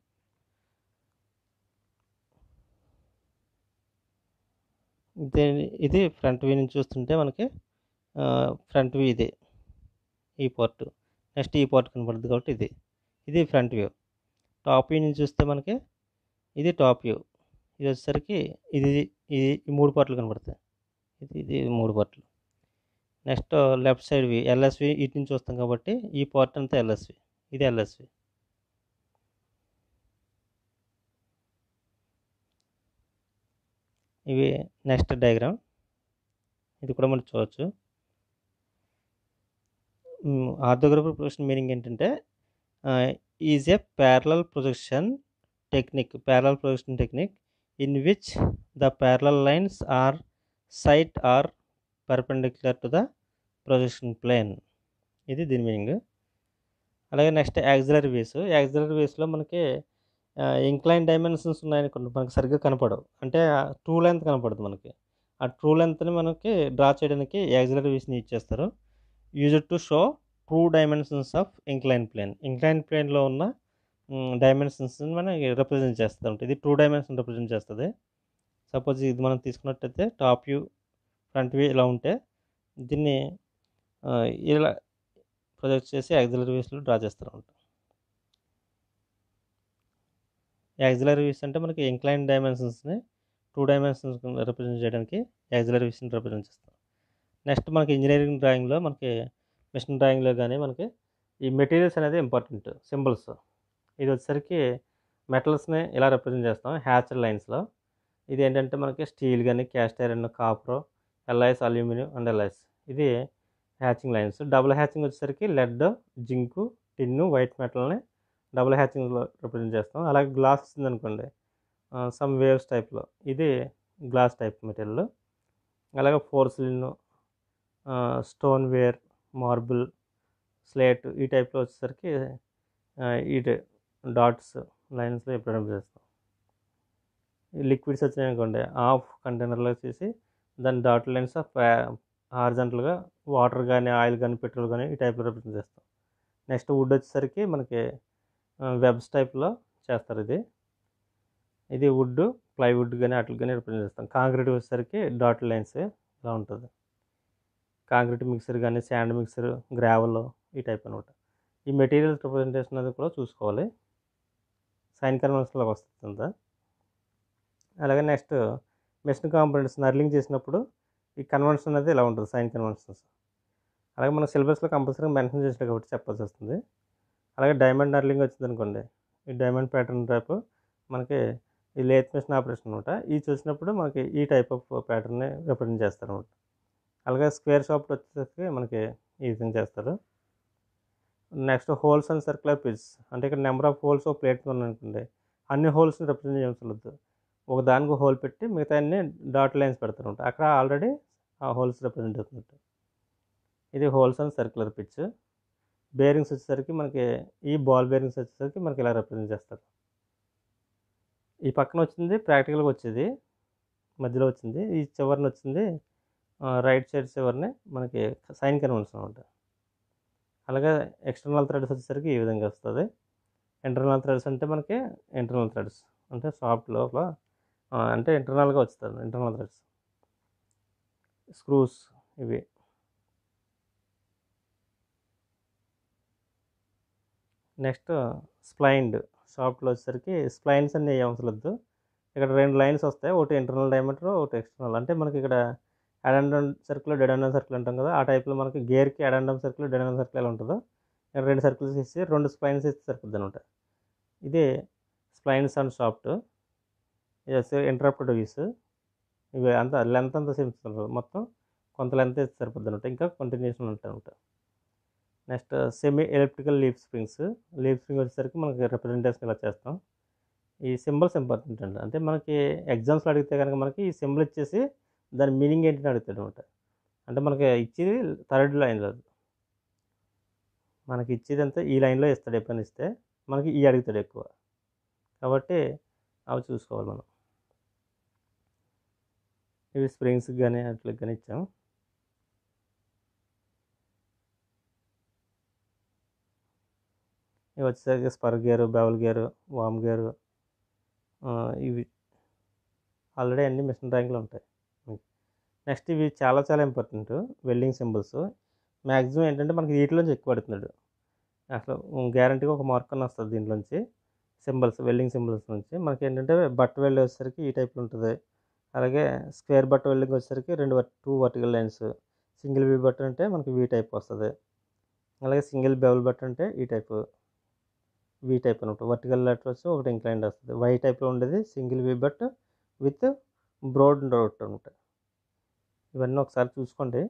ఇది ఇది ఫ్రంట్ వ్యూ నుంచి చూస్తుంటే మనకి ఫ్రంట్ వ్యూ ఇది ఈ పోర్ట్ నెక్స్ట్ ఈ పోర్ట్ కనపడుతుంది కాబట్టి ఇది ఇది ఫ్రంట్ వ్యూ టాప్ వ్యూ నుంచి చూస్తే మనకి ఇది టాప్ వ్యూ ఇది వచ్చేసరికి ఇది ఇది ఈ మూడు పార్ట్లు కనపడతాయి ఇది ఇది మూడు పార్ట్లు next left side view LSV ఇటు నుంచి వస్తాం కాబట్టి ఈ పార్ట్ అంతా ఎల్ఎస్వి ఇది ఎల్ఎస్వి ఇవి నెక్స్ట్ డయాగ్రామ్ ఇది కూడా మనం చూడవచ్చు ఆర్థోగ్రఫిక్ ప్రొజెక్షన్ మీనింగ్ ఏంటంటే is a parallel projection technique parallel projection technique in which the parallel lines are sight are perpendicular to the projection plane ఇది దీని మీనింగ్ అలాగే నెక్స్ట్ యాక్సిలరీ వేస్ యాక్సిలరీ వేస్లో మనకి ఇంక్లైన్ డైమెన్షన్స్ ఉన్నాయనుకోండి మనకు సరిగ్గా కనపడవు అంటే ట్రూ లెంత్ కనపడదు మనకి ఆ ట్రూ లెంత్ని మనకి డ్రా చేయడానికి యాక్సిలరీ వీస్ని యూజ్ చేస్తారు use to show true dimensions of incline plane incline ప్లేన్లో ఉన్న డైమెన్షన్స్ మనకి రిప్రజెంట్ చేస్తుంది ఇది ట్రూ డైమెన్షన్ రిప్రజెంట్ చేస్తుంది సపోజ్ ఇది మనం తీసుకున్నట్టయితే టాప్ వ్యూ ఫ్రంట్ వ్యూ ఇలా ఉంటే దీన్ని ఆ, ఇలా ప్రొజెక్ట్ చేసి యాక్సిలరీ వ్యూస్లో డ్రా చేస్తారు అనమాట యాక్సిలరీ వ్యూస్ అంటే మనకి ఇంక్లైన్ డైమెన్షన్స్ని టూ డైమెన్షన్స్ రిప్రజెంట్ చేయడానికి యాక్సిలరీ వ్యూస్ని రిప్రజెంట్ చేస్తాం నెక్స్ట్ మనకి ఇంజనీరింగ్ డ్రాయింగ్లో మనకి మిషన్ డ్రాయింగ్లో కానీ మనకి ఈ మెటీరియల్స్ అనేది ఇంపార్టెంట్ సింబల్స్ ఇది వచ్చేసరికి మెటల్స్ని ఇలా రిప్రజెంట్ చేస్తాం హ్యాచర్ లైన్స్లో ఇది ఏంటంటే మనకి స్టీల్ కానీ cast iron copper alloys aluminium and alloys ఇది హ్యాచింగ్ లైన్స్ డబుల్ హ్యాచింగ్ వచ్చేసరికి లెడ్ జింకు టిన్ను వైట్ మెటల్ని డబుల్ హ్యాచింగ్లో రిప్రజెంట్ చేస్తాం అలాగే గ్లాస్ వచ్చింది అనుకోండి సమ్ వేవ్స్ టైప్లో ఇది గ్లాస్ టైప్ మెటీరియల్ అలాగే porcelain stoneware marble slate ఈ టైప్లో వచ్చేసరికి ఆ, ఈ డాట్స్ లైన్స్లో రిప్రజెంట్ చేస్తాం ఈ లిక్విడ్స్ వచ్చినాయనుకోండి హాఫ్ కంటైనర్లో వచ్చేసి దాని డాట్ లైన్స్ హార్జెంటల్గా వాటర్ కానీ ఆయిల్ కానీ పెట్రోల్ కానీ ఈ టైప్లో రిప్రజెంట్ చేస్తాం నెక్స్ట్ వుడ్ వచ్చేసరికి మనకి వెబ్స్ టైప్లో చేస్తారు ఇది ఇది వుడ్ ప్లైవుడ్ కానీ అట్లా కానీ రిప్రజెంట్ చేస్తాం కాంక్రీట్ వచ్చేసరికి డాట్ లైన్స్ ఇలా ఉంటుంది కాంక్రీట్ మిక్సర్ కానీ శాండ్ మిక్సర్ గ్రావెల్ ఈ టైప్ అనమాట ఈ మెటీరియల్స్ రిప్రజెంటేషన్ అనేది కూడా చూసుకోవాలి సైన్ కన్వెన్షన్లోకి వస్తుంది అంతా అలాగే నెక్స్ట్ మెషిన్ కాంపోనెంట్స్ నర్లింగ్ చేసినప్పుడు ఈ కన్వెన్షన్ అనేది ఇలా ఉంటుంది సైన్ కన్వెన్షన్స్ అలాగే మన సిలబస్లో కంపల్సరీగా మెన్షన్ చేసిన కాబట్టి చెప్పాల్సి వస్తుంది అలాగే డైమండ్ నర్లింగ్ వచ్చింది అనుకోండి ఈ డైమండ్ ప్యాటర్న్ టైప్ మనకి ఈ లేత్ మెషిన్ ఆపరేషన్ అనమాట ఈ చూసినప్పుడు మనకి ఈ టైప్ ఆఫ్ ప్యాటర్న్ని రిప్రజెంట్ చేస్తారు అనమాట అలాగే స్క్వేర్ షాప్ వచ్చేసరికి మనకి ఈ విధంగా చేస్తారు next holes and circular pills అంటే ఇక్కడ నెంబర్ ఆఫ్ హోల్స్ ఒక ప్లేట్ అనుకోండి అన్ని హోల్స్ని రిప్రజెంట్ చేయవలసి ఒక దానికి హోల్ పెట్టి మిగతా అన్ని డాట్ లైన్స్ పెడతారు అక్కడ ఆల్రెడీ ఆ హోల్స్ రిప్రజెంట్ అవుతున్నట్టు ఇది holes and circular pitch bearings వచ్చేసరికి మనకి ఈ బాల్ బేరింగ్స్ వచ్చేసరికి మనకి ఇలా రిప్రజెంట్ చేస్తారు ఈ పక్కన వచ్చింది ప్రాక్టికల్గా వచ్చేది మధ్యలో వచ్చింది ఈ చివరిని వచ్చింది రైట్ సైడ్ చివరిని మనకి సైన్ కన్వెన్షన్ అనమాట అలాగే ఎక్స్టర్నల్ థ్రెడ్స్ వచ్చేసరికి ఈ విధంగా వస్తుంది ఇంటర్నల్ థ్రెడ్స్ అంటే మనకి ఇంటర్నల్ థ్రెడ్స్ అంటే సాఫ్ట్ లోపల ఆ, అంటే ఇంటర్నల్గా వస్తుంది ఇంటర్నల్ థ్రెడ్స్ స్క్రూస్ ఇవి నెక్స్ట్ స్ప్లైన్డ్ షాప్లో వచ్చేసరికి స్ప్లైన్స్ అన్ని ఏ అవసరం లేదు ఇక్కడ రెండు లైన్స్ వస్తాయి ఒకటి ఇంటర్నల్ డయామీటర్ ఒకటి ఎక్స్టర్నల్ అంటే మనకి ఇక్కడ అడెండమ్ సర్కిల్ డెడెండమ్ సర్కిల్ అంటాం కదా ఆ టైప్లో మనకి గేర్కి అడెండమ్ సర్కిల్ డెడెండమ్ సర్కిల్ ఎలా ఉంటుందో ఇక్కడ రెండు సర్కిల్స్ ఇచ్చి రెండు స్ప్లైన్స్ ఇస్తే సరిపోద్ది అనమాట ఇది స్ప్లైన్స్ అండ్ సాఫ్ట్ ఇది వచ్చి ఇంటరప్టెడ్ వీస్ ఇవి అంతా లెంత్ అంతా సేమ్ మొత్తం కొంత లెంత్ ఇస్తే సరిపోద్ది అనమాట ఇంకా కంటిన్యూషన్ ఉంటుంది అనమాట next semi electrical leaf springs leaf spring వచ్చేసరికి మనకి రిప్రజెంటేషన్ ఇలా చేస్తాం ఈ సింబల్స్ ఇంపార్టెంట్ అండి అంటే మనకి ఎగ్జామ్స్లో అడిగితే కనుక మనకి ఈ సింబల్ ఇచ్చేసి దాని మీనింగ్ ఏంటని అడుగుతాడు అనమాట అంటే మనకి ఇచ్చేది థర్డ్ లైన్ లేదు మనకి ఇచ్చేది అంతా ఈ లైన్లో ఇస్తాడు ఎప్పుడైనా ఇస్తే మనకి ఈ అడుగుతాడు ఎక్కువ కాబట్టి అవి చూసుకోవాలి మనం ఇవి స్ప్రింగ్స్కి కానీ అట్లకి కానీ ఇచ్చాం ఇవి వచ్చేసరికి spur gear bevel gear worm gear ఆ, ఇవి ఆల్రెడీ అన్ని మిషన్ డ్రాయింగ్లో ఉంటాయి నెక్స్ట్ ఇవి చాలా చాలా ఇంపార్టెంట్ వెల్డింగ్ సింబల్స్ మ్యాక్సిమం ఏంటంటే మనకి వీటిలోంచి ఎక్కువ పడుతున్నాడు అసలు గ్యారంటీగా ఒక మార్క్ అని వస్తుంది దీంట్లోంచి సింబల్స్ వెల్డింగ్ సింబల్స్ నుంచి మనకి ఏంటంటే బట్ట వెల్డ్ వచ్చేసరికి ఈ టైప్లో ఉంటుంది అలాగే స్క్వేర్ బట్ట వెల్డింగ్ వచ్చేసరికి రెండు two vertical lines single V butt అంటే మనకి వీ టైప్ వస్తుంది అలాగే సింగిల్ బెవల్ బట్ట అంటే ఈ టైప్ వీ టైప్ అనమాట వర్టికల్ లెటర్ వచ్చి ఒకటి ఇంక్లైండ్ వస్తుంది వై టైప్లో ఉండేది single V butt with broad root అనమాట ఇవన్నీ ఒకసారి చూసుకోండి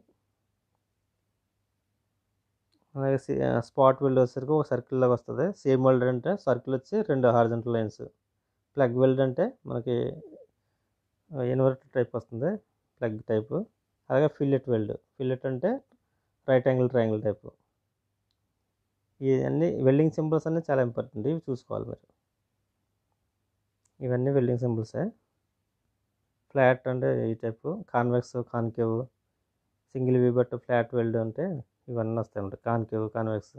అలాగే స్పాట్ వెల్డ్ వచ్చేసరికి ఒక సర్కిల్ లాగా వస్తుంది సేమ్ వెల్డ్ అంటే సర్కిల్ వచ్చి రెండు హార్జెంటల్ లైన్స్ ప్లగ్ వెల్డ్ అంటే మనకి ఇన్వర్టర్ టైప్ వస్తుంది ప్లగ్ టైప్ అలాగే ఫిల్లెట్ వెల్డ్ ఫిల్లెట్ అంటే రైట్ యాంగిల్ ట్రయాంగిల్ టైప్ ఇవన్నీ వెల్డింగ్ సింబల్స్ అన్నీ చాలా ఇంపార్టెంట్ ఇవి చూసుకోవాలి మీరు ఇవన్నీ వెల్డింగ్ సింబల్సే ఫ్లాట్ అంటే ఈ type convex concave single V butt flat weld అంటే ఇవన్నీ వస్తాయి అన్నమాట కాన్కేవ్ కాన్వెక్స్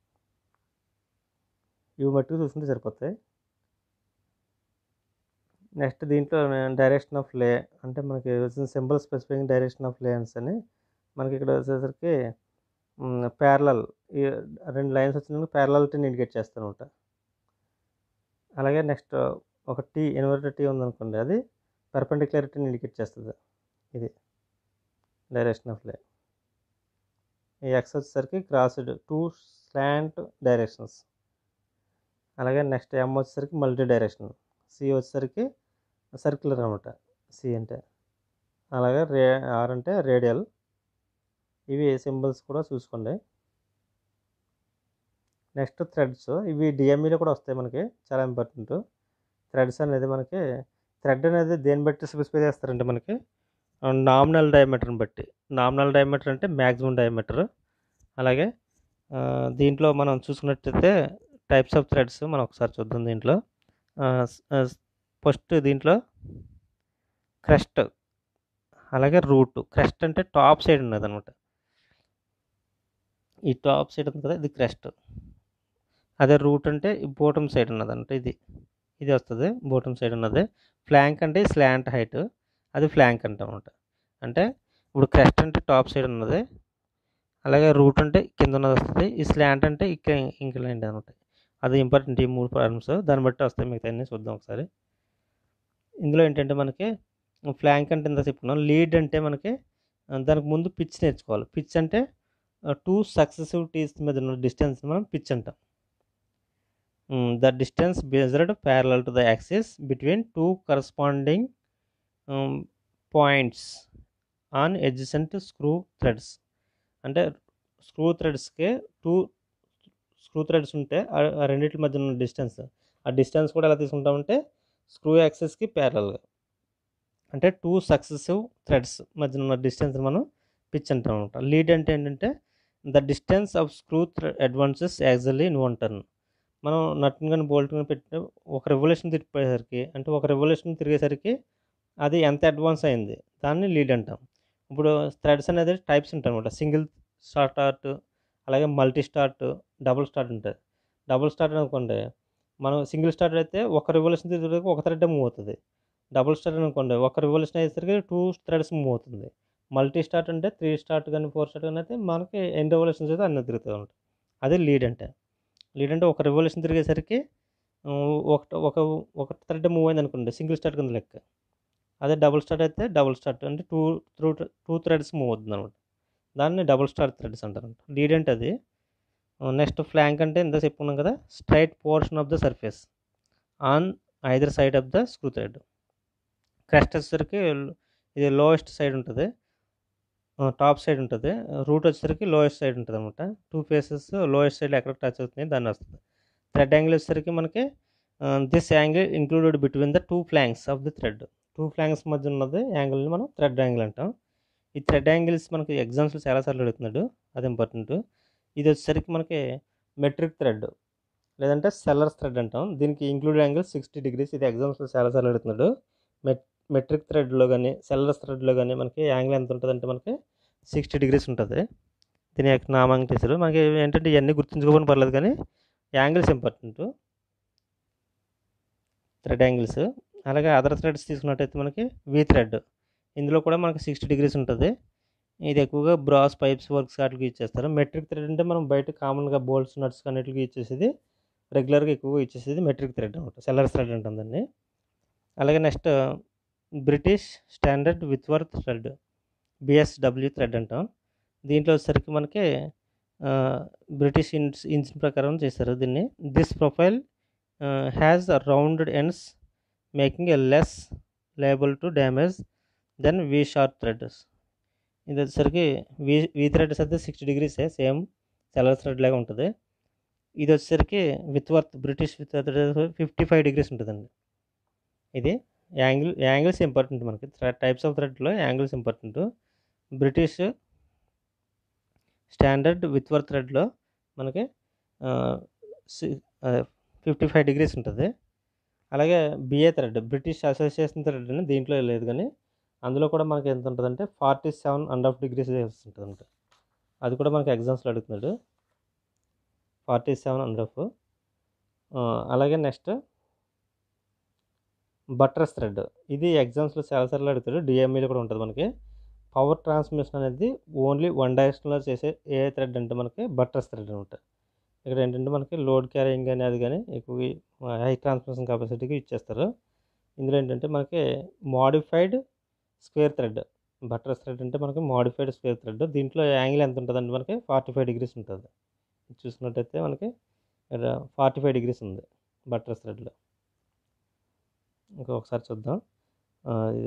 ఇవి మట్టుకు చూసుకుంటే సరిపోతాయి నెక్స్ట్ దీంట్లో డైరెక్షన్ ఆఫ్ లే అంటే మనకి వచ్చిన symbol specific direction of lanes అని మనకి ఇక్కడ వచ్చేసరికి ప్యారలల్ ఈ రెండు లైన్స్ వచ్చినందుకు ప్యారలాలిటీని ఇండికేట్ చేస్తాను అనమాట అలాగే నెక్స్ట్ ఒక టీ ఇన్వర్టర్ టీ ఉందనుకోండి అది పర్పెండిక్యులరిటీని ఇండికేట్ చేస్తుంది ఇది డైరెక్షన్ ఆఫ్ లే ఈ ఎక్స్ వచ్చేసరికి క్రాస్డ్ టూ స్లాంట్ డైరెక్షన్స్ అలాగే నెక్స్ట్ ఎం వచ్చేసరికి మల్టీ డైరెక్షన్ సి వచ్చేసరికి సర్క్యులర్ అనమాట సి అంటే అలాగే రే ఆర్ అంటే రేడియల్ ఇవి సింబల్స్ కూడా చూసుకోండి నెక్స్ట్ థ్రెడ్స్ ఇవి డిఎంఈలో కూడా వస్తాయి మనకి చాలా ఇంపార్టెంట్ థ్రెడ్స్ అనేది మనకి థ్రెడ్ అనేది దేని బట్టి స్పెసిఫై చేస్తారంటే మనకి నామినల్ డయామీటర్ని బట్టి నామినల్ డయామీటర్ అంటే మ్యాక్సిమం డయామీటర్ అలాగే ఆ, దీంట్లో మనం చూసుకున్నట్టయితే టైప్స్ ఆఫ్ థ్రెడ్స్ మనం ఒకసారి చూద్దాం దీంట్లో ఫస్ట్ దీంట్లో క్రస్ట్ అలాగే రూట్ క్రస్ట్ అంటే టాప్ సైడ్ ఉన్నది అనమాట ఈ టాప్ సైడ్ ఉంది కదా ఇది క్రస్ట్ అదే రూట్ అంటే బోటమ్ సైడ్ ఉన్నది అంటే ఇది ఇది వస్తుంది బోటమ్ సైడ్ ఉన్నది ఫ్లాంక్ అంటే స్లాంట్ హైట్ అది ఫ్లాంక్ అంటాం అనమాట అంటే ఇప్పుడు క్రస్ట్ అంటే టాప్ సైడ్ ఉన్నది అలాగే రూట్ అంటే కింద ఉన్నది వస్తుంది ఈ స్లాంట్ అంటే ఇక్కడ ఇంక్లైండ్ అనమాట అది ఇంపార్టెంట్ ఈ మూడు ప్రాబ్లమ్స్ దాన్ని బట్టి వస్తాయి మిగతా అన్ని చూద్దాం ఒకసారి ఇందులో ఏంటంటే మనకి ఫ్లాంక్ అంటే ఇంత చెప్పుకున్నాం లీడ్ అంటే మనకి ఆ, దానికి ముందు పిచ్ నేర్చుకోవాలి పిచ్ అంటే టూ సక్సెసివ్ టీస్ మీద ఉన్న డిస్టెన్స్ మనం పిచ్ అంటాం the distance based parallel to the axis between two corresponding points on adjacent screw threads అంటే స్క్రూ థ్రెడ్స్కి టూ స్క్రూ థ్రెడ్స్ ఉంటే ఆ ఆ రెండింటి మధ్య ఉన్న డిస్టెన్స్ ఆ డిస్టెన్స్ కూడా ఎలా తీసుకుంటామంటే స్క్రూ యాక్సెస్కి ప్యారలల్గా అంటే టూ సక్సెసివ్ థ్రెడ్స్ మధ్య ఉన్న డిస్టెన్స్ మనం పిచ్ అంటాం అనమాట లీడ్ అంటే ఏంటంటే the distance of screw thread advances actually in one turn మనం నట్ని కానీ బోల్ట్ కానీ పెట్టిన ఒక రెవల్యూషన్ తిరిగేసరికి అంటే ఒక రెవల్యూషన్ తిరిగేసరికి అది ఎంత అడ్వాన్స్ అయింది దాన్ని లీడ్ అంటాం ఇప్పుడు థ్రెడ్స్ అనేది టైప్స్ ఉంటాయి అనమాట సింగిల్ స్టార్ట్ అలాగే మల్టీ స్టార్ట్ డబుల్ స్టార్ట్ ఉంటుంది డబుల్ స్టార్ట్ అనుకోండి మనం సింగిల్ స్టార్ట్ అయితే ఒక రెవల్యూషన్ తిరిగేసరికి ఒక థ్రెడ్ మూవ్ అవుతుంది డబుల్ స్టార్ట్ అనుకోండి ఒక రెవల్యూషన్ అయ్యేసరికి టూ థ్రెడ్స్ మూవ్ అవుతుంది మల్టీ స్టార్ట్ అంటే త్రీ స్టార్ట్ కానీ ఫోర్ స్టార్ట్ కానీ అయితే మనకి ఎన్ని రెవల్యూషన్స్ అయితే అన్ని తిరుగుతూ ఉంటాయి అది లీడ్ అంటే లీడ్ అంటే ఒక రెవల్యూషన్ తిరిగేసరికి ఉమ్, ఒక ఒక ఒక థ్రెడ్ మూవ్ అయింది అనుకోండి సింగిల్ స్టార్ట్ కింద లెక్క అదే డబుల్ స్టార్ట్ అయితే డబుల్ స్టార్ట్ అంటే two through two threads move అవుతుంది అనమాట దాన్ని డబుల్ స్టార్ థ్రెడ్స్ అంటారు లీడ్ అంటే అది నెక్స్ట్ ఫ్లాంక్ అంటే ఇంత చెప్పుకున్నాం కదా straight portion of the surface on either side of the screw thread crest వచ్చేసరికి ఇది లోయెస్ట్ సైడ్ ఉంటుంది టాప్ సైడ్ ఉంటుంది రూట్ వచ్చేసరికి లోయెస్ట్ సైడ్ ఉంటుంది అనమాట టూ ఫేసెస్ లోయెస్ట్ సైడ్ ఎక్కడ టచ్ అవుతుంది దాన్ని వస్తుంది థ్రెడ్ యాంగిల్ వచ్చేసరికి మనకి this angle included between the two flanks of the thread two flanks మధ్య ఉన్నది యాంగిల్ని మనం థ్రెడ్ యాంగిల్ అంటాం ఈ థ్రెడ్ యాంగిల్స్ మనకి ఎగ్జామ్స్లో చాలాసార్లు అడుగుతున్నాడు అది ఇంపార్టెంట్ ఇది వచ్చేసరికి మనకి మెట్రిక్ థ్రెడ్ లేదంటే సెల్లర్స్ థ్రెడ్ అంటాం దీనికి ఇంక్లూడ్ యాంగిల్ సిక్స్టీ డిగ్రీస్ ఇది ఎగ్జామ్స్లో చాలాసార్లు అడుగుతున్నాడు మెట్ మెట్రిక్ థ్రెడ్లో కానీ సెల్లర్స్ థ్రెడ్లో కానీ మనకి యాంగిల్ ఎంత ఉంటుంది అంటే మనకి సిక్స్టీ డిగ్రీస్ ఉంటుంది దీని యొక్క నామాంగ చేశారు మనకి ఏంటంటే ఇవన్నీ గుర్తుంచుకోవడం పర్లేదు కానీ యాంగిల్స్ ఇంపార్టెంట్ థ్రెడ్ యాంగిల్స్ అలాగే అదర్ థ్రెడ్స్ తీసుకున్నట్టయితే మనకి వి థ్రెడ్ ఇందులో కూడా మనకి సిక్స్టీ డిగ్రీస్ ఉంటుంది ఇది ఎక్కువగా బ్రాస్ పైప్స్ వర్క్స్ వాటికి యూజ్ చేస్తారు మెట్రిక్ థ్రెడ్ అంటే మనం బయట కామన్గా బోల్ట్స్ నట్స్ అన్నిటికి యూజ్ చేసేది రెగ్యులర్గా ఎక్కువగా యూజ్ చేసేది మెట్రిక్ థ్రెడ్ అనమాట సెల్లర్స్ థ్రెడ్ ఉంటుందండి అలాగే next British standard Whitworth thread BSW thread అంటాం దీంట్లో వచ్చేసరికి మనకి బ్రిటిష్ ఇన్స్ ఇంజిన్ ప్రకారం చేస్తారు దీన్ని this profile has rounded ends making a less liable to damage then V sharp threads ఇది వచ్చేసరికి వి వి థ్రెడ్స్ అయితే సిక్స్టీ డిగ్రీసే సేమ్ సెలర్ థ్రెడ్ లాగా ఉంటుంది ఇది వచ్చేసరికి Whitworth British with fifty five degrees ఉంటుందండి ఇది యాంగిల్ యాంగిల్స్ ఇంపార్టెంట్ మనకి టైప్స్ ఆఫ్ థ్రెడ్లో angles important British standard Whitworth థ్రెడ్లో మనకి ఫిఫ్టీ ఫైవ్ డిగ్రీస్ ఉంటుంది అలాగే BA thread British Association thread అని దీంట్లో లేదు కానీ అందులో కూడా మనకి ఎంత ఉంటుందంటే forty seven and half degrees ఉంటుందంట అది కూడా మనకి ఎగ్జామ్స్లో అడుగుతున్నాడు ఫార్టీ సెవెన్ అండ్ హాఫ్ అలాగే నెక్స్ట్ బట్రస్ థ్రెడ్ ఇది ఎగ్జామ్స్లో చాలాసార్లు అడుగుతాడు డిఎంఈలో కూడా ఉంటుంది మనకి పవర్ ట్రాన్స్మిషన్ అనేది ఓన్లీ వన్ డైరెక్షన్లో చేసే ఏ థ్రెడ్ అంటే మనకి బట్రస్ థ్రెడ్ అనమాట ఇక్కడ ఏంటంటే మనకి లోడ్ క్యారింగ్ కానీ అది కానీ ఎక్కువ హై ట్రాన్స్మిషన్ కెపాసిటీకి ఇచ్చేస్తారు ఇందులో ఏంటంటే మనకి modified square thread buttress thread అంటే మనకి మోడిఫైడ్ స్క్వేర్ థ్రెడ్ దీంట్లో యాంగిల్ ఎంత ఉంటుందంటే మనకి ఫార్టీ ఫైవ్ డిగ్రీస్ ఉంటుంది చూసుకున్నట్టయితే మనకి ఫార్టీ ఫైవ్ డిగ్రీస్ ఉంది బట్రస్ థ్రెడ్లో ఇంకా ఒకసారి చూద్దాం ఇది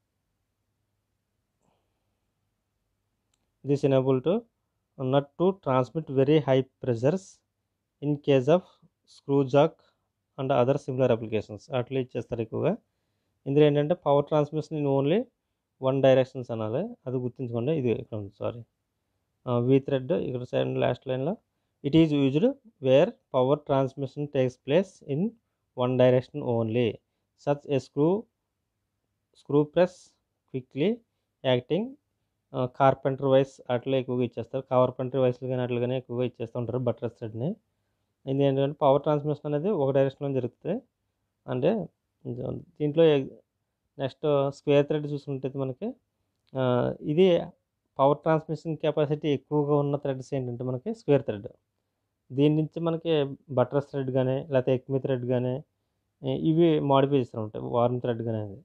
this enable to nut to transmit very high pressures in case of screw jack and other similar applications అట్లా ఇచ్చేస్తారు ఎక్కువగా ఇందులో ఏంటంటే power transmission in only one directions అనాలి అది గుర్తుంచుకోండి ఇది ఇక్కడ ఉంది సారీ వీ థ్రెడ్ ఇక్కడ సైడ్ లాస్ట్ లైన్లో it is used where power transmission takes place in one direction only such a screw screw press quickly acting carpenter vice అట్లా ఎక్కువగా ఇచ్చేస్తారు కార్పెంటర్ వైస్లు కానీ అట్లా కానీ ఎక్కువగా ఇచ్చేస్తూ ఉంటారు బటర్ థ్రెడ్ని ఇది ఏంటంటే పవర్ ట్రాన్స్మిషన్ అనేది ఒక డైరెక్షన్లో జరుగుతుంది అంటే దీంట్లో నెక్స్ట్ స్క్వేర్ థ్రెడ్ చూసుకుంటే మనకి ఇది పవర్ ట్రాన్స్మిషన్ కెపాసిటీ ఎక్కువగా ఉన్న థ్రెడ్స్ ఏంటంటే మనకి స్క్వేర్ థ్రెడ్ దీని నుంచి మనకి బటర్స్ థ్రెడ్ కానీ లేకపోతే ఎక్మి థ్రెడ్ కానీ ఇవి మాడిఫై చేస్తూ ఉంటాయి వార్మ్ థ్రెడ్ కానీ అది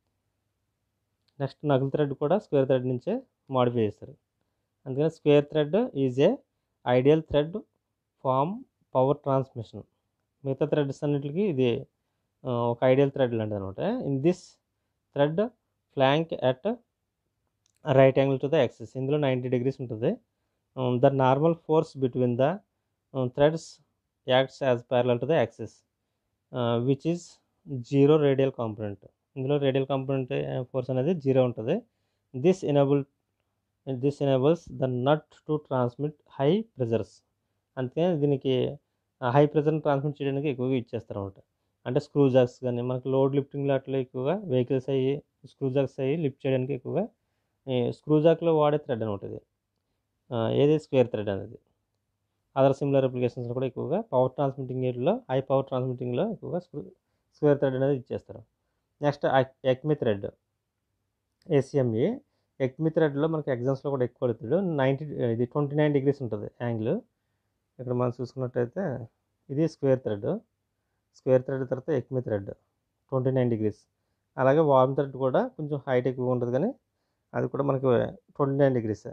నెక్స్ట్ నగుల్ థ్రెడ్ కూడా స్క్వేర్ థ్రెడ్ నుంచే మాడిఫై చేస్తారు అందుకని square thread is a ideal thread form power transmission మిగతా థ్రెడ్స్ అన్నిటికి ఇది ఒక ఐడియల్ థ్రెడ్ లాంటిది అనమాట in this thread flank at right angle to the axis ఇందులో నైంటీ డిగ్రీస్ ఉంటుంది the normal force between the threads acts as parallel to the axis which is zero radial component ఇందులో radial component force అనేది zero ఉంటుంది this enable this enables the nut to transmit high pressures అంతే దీనికి high ప్రెజర్ని transmit చేయడానికి ఎక్కువగా ఇచ్చేస్తారు అనమాట అంటే స్క్రూ జాక్స్ కానీ మనకి లోడ్ లిఫ్టింగ్లో అట్లా ఎక్కువగా వెహికల్స్ అయ్యి స్క్రూ జాక్స్ అయ్యి లిఫ్ట్ చేయడానికి ఎక్కువగా స్క్రూ జాక్లో వాడే థ్రెడ్ అనమాట ఇది ఏది స్క్వేర్ థ్రెడ్ అనేది అదర్ సిమిలర్ అప్లికేషన్స్లో కూడా ఎక్కువగా పవర్ ట్రాన్స్మిటింగ్ ఏరియాలో హై పవర్ ట్రాన్స్మిటింగ్లో ఎక్కువగా స్క్రూ స్క్వేర్ థ్రెడ్ అనేది ఇచ్చేస్తారు నెక్స్ట్ ఎక్మి థ్రెడ్ ఏసీఎంఈ ఎక్మి థ్రెడ్లో మనకి ఎగ్జామ్స్లో కూడా ఎక్కువ అడుగుతాడు నైంటీ ఇది ట్వంటీ నైన్ డిగ్రీస్ ఉంటుంది యాంగిల్ ఇక్కడ మనం చూసుకున్నట్టయితే ఇది స్క్వేర్ థ్రెడ్ స్క్వేర్ థ్రెడ్ తర్వాత Acme thread twenty nine degrees అలాగే వార్మ్ థ్రెడ్ కూడా కొంచెం హైట్ ఎక్కువ ఉంటుంది కానీ అది కూడా మనకి ట్వంటీ నైన్ డిగ్రీస్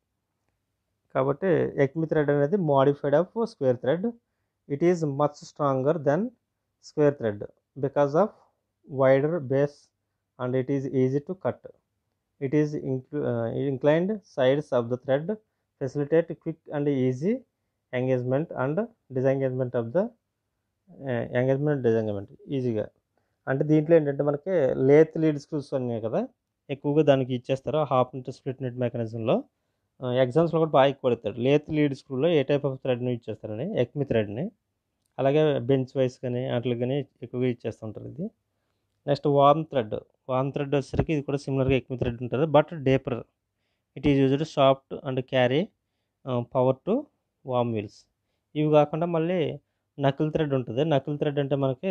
కాబట్టి ఎక్మి థ్రెడ్ అనేది modified of square thread it is much stronger then square thread because of wider base and it is easy to cut it is inclined sides of the thread facilitate quick and easy engagement and disengagement of the engagement disengagement ఈజీగా అంటే దీంట్లో ఏంటంటే మనకి lathe lead screws ఉన్నాయి కదా ఎక్కువగా దానికి ఇచ్చేస్తారు హాఫ్ ఇంటూ స్ప్లిట్ నెట్ మెకానిజంలో ఎగ్జామ్స్లో కూడా బాగా ఎక్కువ అడుగుతాడు లేత్ లీడ్ స్క్రూలో ఏ టైప్ ఆఫ్ థ్రెడ్ని ఇచ్చేస్తారని ఎక్మి థ్రెడ్ని అలాగే బెంచ్ వైస్ కానీ వాటికి కానీ ఎక్కువగా ఇచ్చేస్తుంటారు ఇది next worm thread worm thread వచ్చేసరికి ఇది కూడా సిమిలర్గా ఎక్మి థ్రెడ్ ఉంటుంది but deeper it is used shaft and carry power to worm wheels ఇవి కాకుండా మళ్ళీ నకిల్ థ్రెడ్ ఉంటుంది నకిల్ థ్రెడ్ అంటే మనకి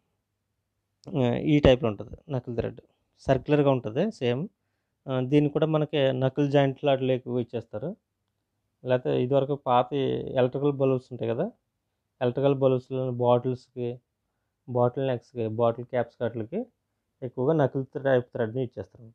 ఈ టైప్లో ఉంటుంది నకిల్ థ్రెడ్ సర్క్యులర్గా ఉంటుంది సేమ్ దీన్ని కూడా మనకి నకిల్ జాయింట్లు అట్లా ఎక్కువ ఇచ్చేస్తారు లేకపోతే ఇదివరకు పాత ఎలక్ట్రికల్ బల్బ్స్ ఉంటాయి కదా ఎలక్ట్రికల్ బల్బ్స్లో బాటిల్స్కి బాటిల్ నెక్స్కి బాటిల్ క్యాప్స్ వాటికి ఎక్కువగా నకిల్ టైప్ థ్రెడ్ని ఇచ్చేస్తారు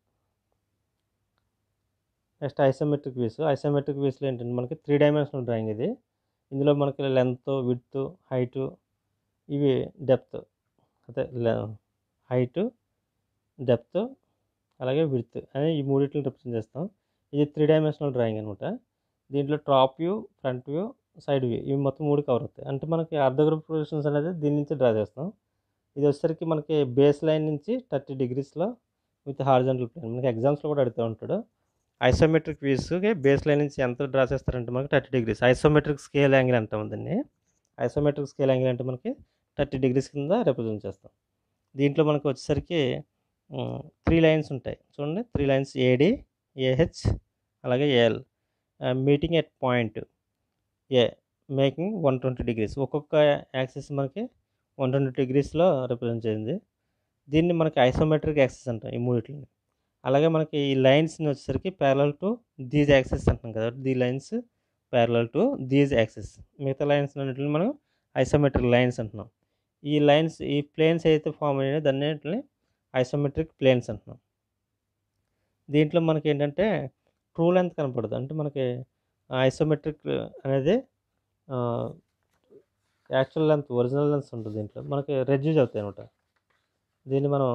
నెక్స్ట్ ఐసోమెట్రిక్ వీస్ ఐసోమెట్రిక్ వీస్లో ఏంటంటే మనకి త్రీ డైమెన్షనల్ డ్రాయింగ్ ఇది ఇందులో మనకి లెంత్ విడ్త్ హైట్ ఇవి డెప్త్ అదే హైట్ డెప్త్ అలాగే విడ్త్ అని ఈ మూడింటిని రిప్రజెంట్ చేస్తాం ఇది త్రీ డైమెన్షనల్ డ్రాయింగ్ అనమాట దీంట్లో top view front view side view ఇవి మొత్తం మూడు కవర్ అవుతాయి అంటే మనకి అర్ధ గ్రూప్ ప్రొజెక్షన్స్ అనేది దీని నుంచి డ్రా చేస్తాం ఇది వచ్చేసరికి మనకి బేస్ లైన్ నుంచి థర్టీ డిగ్రీస్లో విత్ హార్జెంటల్ ప్లేన్ మనకి ఎగ్జామ్స్లో కూడా అడుగుతూ ఉంటాడు ఐసోమెట్రిక్ వ్యూస్కి బేస్ లైన్ నుంచి ఎంత డ్రా చేస్తారంటే మనకి thirty degrees isometric scale angle అంటాం దీన్ని ఐసోమెట్రిక్ స్కేల్ యాంగిల్ అంటే మనకి థర్టీ డిగ్రీస్ కింద రిప్రజెంట్ చేస్తాం దీంట్లో మనకు వచ్చేసరికి త్రీ లైన్స్ ఉంటాయి చూడండి త్రీ లైన్స్ ఏడి ఏహెచ్ అలాగే AL meeting at point A making one twenty degrees ఒక్కొక్క యాక్సిస్ మనకి వన్ ట్వంటీ డిగ్రీస్లో రిప్రజెంట్ చేసింది దీన్ని మనకి ఐసోమెట్రిక్ యాక్సిస్ అంటాం ఈ మూడిటిని అలాగే మనకి ఈ లైన్స్ని వచ్చేసరికి ప్యారల్ టు దీస్ యాక్సిస్ అంటాం కదా the lines parallel to these axis మిగతా లైన్స్ అన్నింటిని మనం ఐసోమెట్రిక్ లైన్స్ అంటున్నాం ఈ లైన్స్ ఈ ప్లేన్స్ అయితే ఫామ్ అయినాయి దాన్ని ఐసోమెట్రిక్ ప్లేన్స్ అంటున్నాం దీంట్లో మనకి ఏంటంటే ట్రూ లెంత్ కనపడదు అంటే మనకి ఐసోమెట్రిక్ అనేది యాక్చువల్ లెంత్ ఒరిజినల్ లెన్స్ ఉంటుంది దీంట్లో మనకి రెడ్యూస్ అవుతాయి అనమాట దీన్ని మనం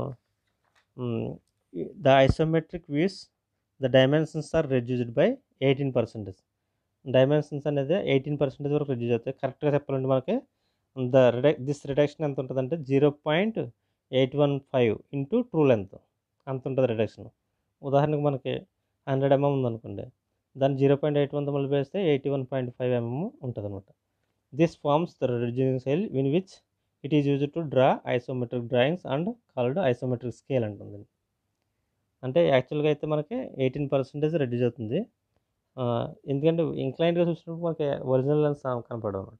the isometric views the dimensions are reduced by eighteen percentage dimensions అనేది ఎయిటీన్ పర్సెంటేజ్ వరకు రెడ్యూస్ అవుతాయి కరెక్ట్గా చెప్పాలంటే మనకి ద రిడక్ దిస్ రిడక్షన్ ఎంత ఉంటుందంటే zero point eight one five into true length అంత ఉంటుంది రిడక్షన్ ఉదాహరణకు మనకి హండ్రెడ్ ఎంఎం ఉందనుకోండి దాన్ని జీరో పాయింట్ ఎయిట్ వన్ మళ్ళీ వేస్తే eighty one point five mm ఉంటుంది అనమాట this forms the reducing scale in which it is use to draw isometric drawings and called isometric scale అంటుంది అంటే యాక్చువల్గా అయితే మనకి ఎయిటీన్ పర్సెంటేజ్ రెడ్యూస్ అవుతుంది ఎందుకంటే ఇంక్లైన్గా చూసినప్పుడు మనకి ఒరిజినల్ లెన్స్ కనపడవు అనమాట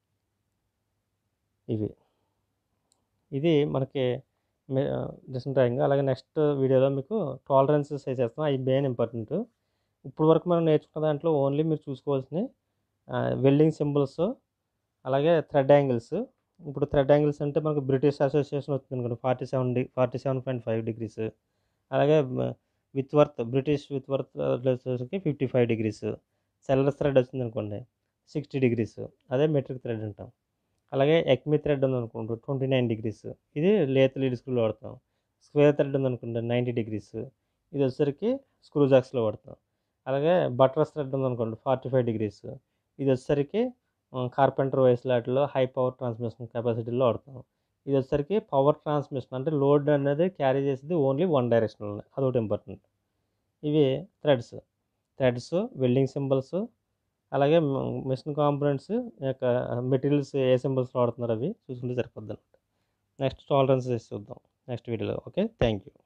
ఇవి ఇది మనకి డిస్టెంట్ డ్రాయింగ్ అలాగే నెక్స్ట్ వీడియోలో మీకు టాలరెన్సెస్ చేస్తాం అవి మెయిన్ ఇంపార్టెంట్ ఇప్పుడు వరకు మనం నేర్చుకున్న దాంట్లో ఓన్లీ మీరు చూసుకోవాల్సిన వెల్డింగ్ సింబల్స్ అలాగే థ్రెడ్ యాంగిల్స్ ఇప్పుడు థ్రెడ్ యాంగిల్స్ అంటే మనకు బ్రిటిష్ అసోసియేషన్ వచ్చింది అనుకోండి ఫార్టీ సెవెన్ డి forty seven point five degrees అలాగే Whitworth British Whitworth వచ్చేసరికి fifty five degrees Seller thread వచ్చింది అనుకోండి సిక్స్టీ డిగ్రీస్ అదే మెట్రిక్ థ్రెడ్ అంటాం అలాగే ఎక్మి థ్రెడ్ ఉంది అనుకోండి ట్వంటీ నైన్ డిగ్రీస్ ఇది లేత్ లీడ్ స్క్రూలో వాడతాం స్క్వేర్ థ్రెడ్ ఉంది అనుకోండి నైంటీ డిగ్రీస్ ఇది వచ్చేసరికి స్క్రూ జాక్స్లో వాడతాం అలాగే బటర్స్ థ్రెడ్ ఉంది అనుకోండి ఫార్టీ ఫైవ్ డిగ్రీస్ ఇది వచ్చేసరికి కార్పెంటర్ వైస్ లాట్లో హై పవర్ ట్రాన్స్మిషన్ కెపాసిటీలో వాడతాం ఇది వచ్చేసరికి పవర్ ట్రాన్స్మిషన్ అంటే లోడ్ అనేది క్యారీ చేసేది ఓన్లీ వన్ డైరెక్షనల్ అదొకటి ఇంపార్టెంట్ ఇవి థ్రెడ్స్ థ్రెడ్స్ వెల్డింగ్ సింబల్స్ అలాగే మిషన్ కాంపోనెంట్స్ యొక్క మెటీరియల్స్ ఏ సింబల్స్ వాడుతున్నారు అవి చూసుకుంటే సరిపోద్ది అనమాట నెక్స్ట్ టాలరెన్స్ చూద్దాం నెక్స్ట్ వీడియోలో ఓకే థ్యాంక్ యూ